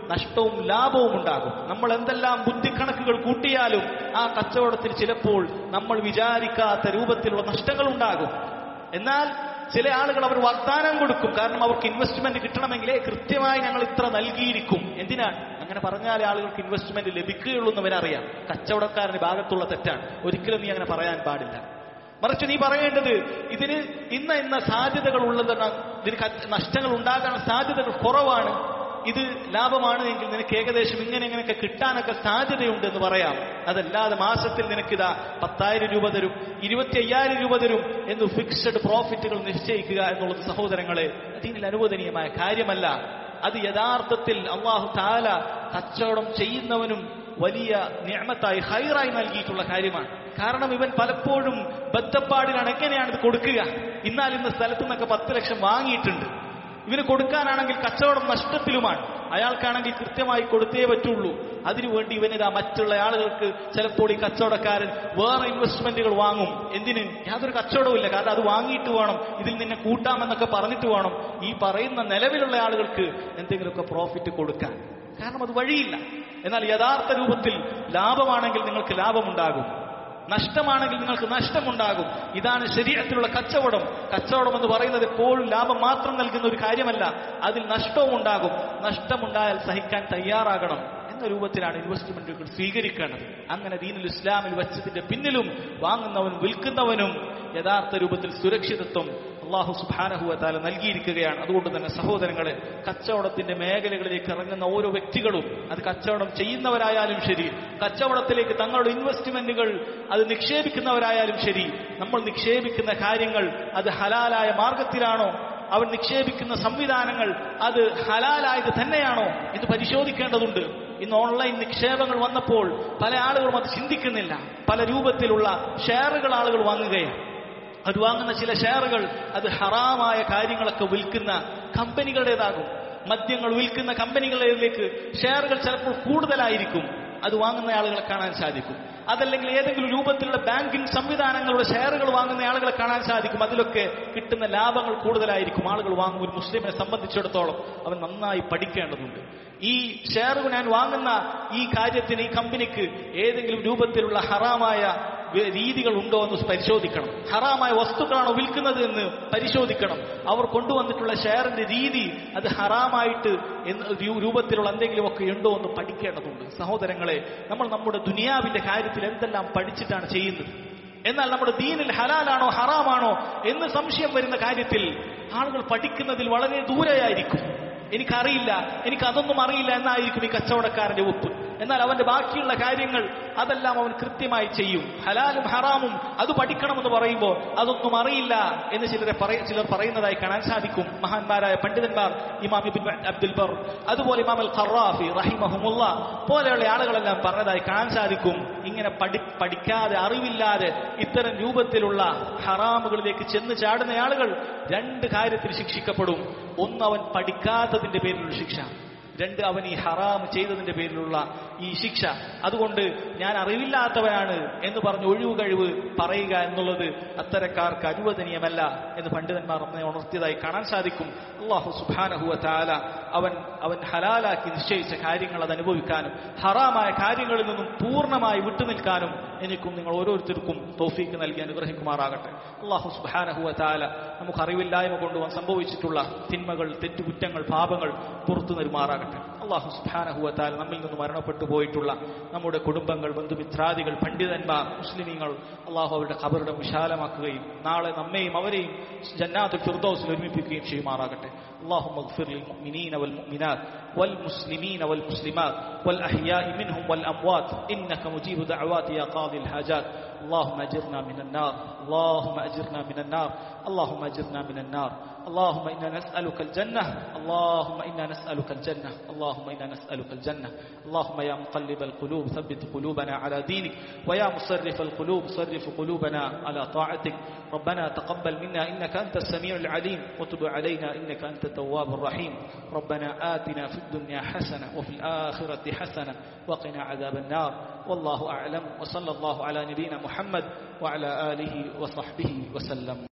നഷ്ടവും ലാഭവും ഉണ്ടാകും നമ്മൾ എന്തെല്ലാം ബുദ്ധിക്കണക്കുകൾ കൂട്ടിയാലും ആ കച്ചവടത്തിൽ ചിലപ്പോൾ നമ്മൾ വിചാരിക്കാത്ത രൂപത്തിലുള്ള നഷ്ടങ്ങൾ ഉണ്ടാകും എന്നാൽ ചില ആളുകൾ അവർ വാഗ്ദാനം കൊടുക്കും കാരണം അവർക്ക് ഇൻവെസ്റ്റ്മെന്റ് കിട്ടണമെങ്കിലേ കൃത്യമായി ഞങ്ങൾ ഇത്ര നൽകിയിരിക്കും എന്തിനാണ് അങ്ങനെ പറഞ്ഞാലേ ആളുകൾക്ക് ഇൻവെസ്റ്റ്മെന്റ് ലഭിക്കുകയുള്ളൂ എന്ന് അവനറിയാം കച്ചവടക്കാരന് ഭാഗത്തുള്ള തെറ്റാണ് ഒരിക്കലും നീ അങ്ങനെ പറയാൻ പാടില്ല മറിച്ച് നീ പറയേണ്ടത് ഇതിന് ഇന്ന ഇന്ന സാധ്യതകൾ ഉള്ളതാണ് ഇതിന് കച്ച- നഷ്ടങ്ങൾ ഉണ്ടാകാൻ സാധ്യതകൾ കുറവാണ് ഇത് ലാഭമാണ് എങ്കിൽ നിനക്ക് ഏകദേശം ഇങ്ങനെ ഇങ്ങനെയൊക്കെ കിട്ടാനൊക്കെ സാധ്യതയുണ്ട് എന്ന് പറയാം അതല്ലാതെ മാസത്തിൽ നിനക്കിതാ പത്തായിരം രൂപ തരും ഇരുപത്തി അയ്യായിരം രൂപ തരും എന്ന് ഫിക്സഡ് പ്രോഫിറ്റുകൾ നിശ്ചയിക്കുക എന്നുള്ളത് സഹോദരങ്ങളെ അതിൽ അനുവദനീയമായ കാര്യമല്ല അത് യഥാർത്ഥത്തിൽ അള്ളാഹു താല കച്ചവടം ചെയ്യുന്നവനും വലിയ നിയമത്തായി ഹൈറായി നൽകിയിട്ടുള്ള കാര്യമാണ് കാരണം ഇവൻ പലപ്പോഴും ബദ്ധപ്പാടിലാണ് എങ്ങനെയാണ് ഇത് കൊടുക്കുക എന്നാൽ ഇന്ന് സ്ഥലത്തു നിന്നൊക്കെ പത്ത് ലക്ഷം വാങ്ങിയിട്ടുണ്ട് ഇവന് കൊടുക്കാനാണെങ്കിൽ കച്ചവടം നഷ്ടത്തിലുമാണ് അയാൾക്കാണെങ്കിൽ കൃത്യമായി കൊടുത്തേ പറ്റുള്ളൂ അതിനുവേണ്ടി ഇവനിതാ മറ്റുള്ള ആളുകൾക്ക് ചിലപ്പോൾ ഈ കച്ചവടക്കാരൻ വേറെ ഇൻവെസ്റ്റ്മെന്റുകൾ വാങ്ങും എന്തിന് യാതൊരു കച്ചവടവും ഇല്ല കാരണം അത് വാങ്ങിയിട്ട് വേണം ഇതിൽ നിന്നെ കൂട്ടാമെന്നൊക്കെ പറഞ്ഞിട്ട് വേണം ഈ പറയുന്ന നിലവിലുള്ള ആളുകൾക്ക് എന്തെങ്കിലുമൊക്കെ പ്രോഫിറ്റ് കൊടുക്കാൻ കാരണം അത് വഴിയില്ല എന്നാൽ യഥാർത്ഥ രൂപത്തിൽ ലാഭമാണെങ്കിൽ നിങ്ങൾക്ക് ലാഭമുണ്ടാകും നഷ്ടമാണെങ്കിൽ നിങ്ങൾക്ക് നഷ്ടമുണ്ടാകും ഇതാണ് ശരീരത്തിലുള്ള കച്ചവടം കച്ചവടം എന്ന് പറയുന്നത് എപ്പോഴും ലാഭം മാത്രം നൽകുന്ന ഒരു കാര്യമല്ല അതിൽ നഷ്ടവും ഉണ്ടാകും നഷ്ടമുണ്ടായാൽ സഹിക്കാൻ തയ്യാറാകണം എന്ന രൂപത്തിലാണ് ഇൻവെസ്റ്റ്മെന്റുകൾ സ്വീകരിക്കേണ്ടത് അങ്ങനെ ദീനുൽ ഇസ്ലാമിൽ വെച്ചതിന്റെ പിന്നിലും വാങ്ങുന്നവനും വിൽക്കുന്നവനും യഥാർത്ഥ രൂപത്തിൽ സുരക്ഷിതത്വം അള്ളാഹു സുബാനഹുവത്താല നൽകിയിരിക്കുകയാണ് അതുകൊണ്ട് തന്നെ സഹോദരങ്ങളെ കച്ചവടത്തിന്റെ മേഖലകളിലേക്ക് ഇറങ്ങുന്ന ഓരോ വ്യക്തികളും അത് കച്ചവടം ചെയ്യുന്നവരായാലും ശരി കച്ചവടത്തിലേക്ക് തങ്ങളുടെ ഇൻവെസ്റ്റ്മെന്റുകൾ അത് നിക്ഷേപിക്കുന്നവരായാലും ശരി നമ്മൾ നിക്ഷേപിക്കുന്ന കാര്യങ്ങൾ അത് ഹലാലായ മാർഗത്തിലാണോ അവൻ നിക്ഷേപിക്കുന്ന സംവിധാനങ്ങൾ അത് ഹലാലായത് തന്നെയാണോ എന്ന് പരിശോധിക്കേണ്ടതുണ്ട് ഇന്ന് ഓൺലൈൻ നിക്ഷേപങ്ങൾ വന്നപ്പോൾ പല ആളുകളും അത് ചിന്തിക്കുന്നില്ല പല രൂപത്തിലുള്ള ഷെയറുകൾ ആളുകൾ വാങ്ങുകയാണ് അത് വാങ്ങുന്ന ചില ഷെയറുകൾ അത് ഹറാമായ കാര്യങ്ങളൊക്കെ വിൽക്കുന്ന കമ്പനികളുടേതാകും മദ്യങ്ങൾ വിൽക്കുന്ന കമ്പനികളിലേക്ക് ഷെയറുകൾ ചിലപ്പോൾ കൂടുതലായിരിക്കും അത് വാങ്ങുന്ന ആളുകളെ കാണാൻ സാധിക്കും അതല്ലെങ്കിൽ ഏതെങ്കിലും രൂപത്തിലുള്ള ബാങ്കിംഗ് സംവിധാനങ്ങളുടെ ഷെയറുകൾ വാങ്ങുന്ന ആളുകളെ കാണാൻ സാധിക്കും അതിലൊക്കെ കിട്ടുന്ന ലാഭങ്ങൾ കൂടുതലായിരിക്കും ആളുകൾ വാങ്ങും ഒരു മുസ്ലിമിനെ സംബന്ധിച്ചിടത്തോളം അവൻ നന്നായി പഠിക്കേണ്ടതുണ്ട് ഈ ഷെയറുകൾ ഞാൻ വാങ്ങുന്ന ഈ കാര്യത്തിന് ഈ കമ്പനിക്ക് ഏതെങ്കിലും രൂപത്തിലുള്ള ഹറാമായ വേ- രീതികൾ ഉണ്ടോ എന്ന് പരിശോധിക്കണം ഹറാമായ വസ്തുക്കളാണോ വിൽക്കുന്നത് എന്ന് പരിശോധിക്കണം അവർ കൊണ്ടുവന്നിട്ടുള്ള ഷെയറിന്റെ രീതി അത് ഹറാമായിട്ട് എന്ന് രൂ- രൂപത്തിലുള്ള എന്തെങ്കിലുമൊക്കെ ഉണ്ടോ എന്ന് പഠിക്കേണ്ടതുണ്ട് സഹോദരങ്ങളെ നമ്മൾ നമ്മുടെ ദുനിയാവിന്റെ കാര്യത്തിൽ എന്തെല്ലാം പഠിച്ചിട്ടാണ് ചെയ്യുന്നത് എന്നാൽ നമ്മുടെ ദീനിൽ ഹലാലാണോ ഹറാമാണോ എന്ന് സംശയം വരുന്ന കാര്യത്തിൽ ആളുകൾ പഠിക്കുന്നതിൽ വളരെ ദൂരെയായിരിക്കും എനിക്കറിയില്ല എനിക്ക് അതൊന്നും അറിയില്ല എന്നായിരിക്കും ഈ കച്ചവടക്കാരന്റെ ഒപ്പ് എന്നാൽ അവന്റെ ബാക്കിയുള്ള കാര്യങ്ങൾ അതെല്ലാം അവൻ കൃത്യമായി ചെയ്യും ഹലാലും ഹറാമും അത് പഠിക്കണമെന്ന് പറയുമ്പോൾ അതൊന്നും അറിയില്ല എന്ന് ചിലരെ പറയ ചിലർ പറയുന്നതായി കാണാൻ സാധിക്കും മഹാന്മാരായ പണ്ഡിതന്മാർ ഇമാം ഇബിൻ അബ്ദുൽ ബർ അതുപോലെ ഇമാം അൽ ഖറാഫി റഹിമഹുമുള്ള പോലെയുള്ള ആളുകളെല്ലാം പറഞ്ഞതായി കാണാൻ സാധിക്കും ഇങ്ങനെ പഠി പഠിക്കാതെ അറിവില്ലാതെ ഇത്തരം രൂപത്തിലുള്ള ഹറാമുകളിലേക്ക് ചെന്ന് ചാടുന്ന ആളുകൾ രണ്ട് കാര്യത്തിൽ ശിക്ഷിക്കപ്പെടും ഒന്ന് അവൻ പഠിക്കാത്തതിന്റെ പേരിലുള്ള ശിക്ഷ രണ്ട് അവൻ ഈ ഹറാം ചെയ്തതിന്റെ പേരിലുള്ള ഈ ശിക്ഷ അതുകൊണ്ട് ഞാൻ അറിവില്ലാത്തവനാണ് എന്ന് പറഞ്ഞ് ഒഴിവ് കഴിവ് പറയുക എന്നുള്ളത് അത്തരക്കാർക്ക് അനുവദനീയമല്ല എന്ന് പണ്ഡിതന്മാർ നമ്മെ ഉണർത്തിയതായി കാണാൻ സാധിക്കും അള്ളാഹു സുബാനഹുവ താല അവൻ അവൻ ഹലാലാക്കി നിശ്ചയിച്ച കാര്യങ്ങൾ അത് അനുഭവിക്കാനും ഹറാമായ കാര്യങ്ങളിൽ നിന്നും പൂർണ്ണമായി വിട്ടുനിൽക്കാനും എനിക്കും നിങ്ങൾ ഓരോരുത്തർക്കും തോഫീക്ക് നൽകി അനുഗ്രഹിക്കുമാറാകട്ടെ അള്ളാഹു സുബാനഹുവ താല നമുക്ക് അറിവില്ലായ്മ കൊണ്ടുവൻ സംഭവിച്ചിട്ടുള്ള തിന്മകൾ തെറ്റുകുറ്റങ്ങൾ പാപങ്ങൾ പുറത്തു നൽകുമാറാകട്ടെ അള്ളാഹു സുബാനഹുവ താല നമ്മിൽ നിന്ന് മരണപ്പെട്ടു പോയിട്ടുള്ള നമ്മുടെ കുടുംബങ്ങൾ ബന്ധുമിത്രാദികൾ പണ്ഡിതന്മാർ മുസ്ലിമീങ്ങൾ അള്ളാഹു അവരുടെ ഖബറിടം വിശാലമാക്കുകയും നാളെ നമ്മെയും അവരെയും ജന്നാത്തുൽ ഫിർദൗസിൽ ഒരുമിപ്പിക്കുകയും ചെയ്യുമാറാകട്ടെ اللهم اغفر للمؤمنين والمؤمنات والمسلمين والمسلمات والأحياء منهم والأموات إنك مجيب دعوات يا قاضي الحاجات اللهم أجرنا من النار اللهم أجرنا من النار اللهم أجرنا من النار اللهم إنا نسألك الجنة اللهم إنا نسألك الجنة اللهم إنا نسألك الجنة اللهم يا مقلب القلوب ثبت قلوبنا على دينك ويا مصرف القلوب صرف قلوبنا على طاعتك ربنا تقبل منا إنك أنت السميع العليم وتب علينا إنك أنت التواب الرحيم ربنا آتنا في الدنيا حسنة وفي الآخرة حسنة وقنا عذاب النار والله أعلم وصلى الله على نبينا محمد وعلى آله وصحبه وسلم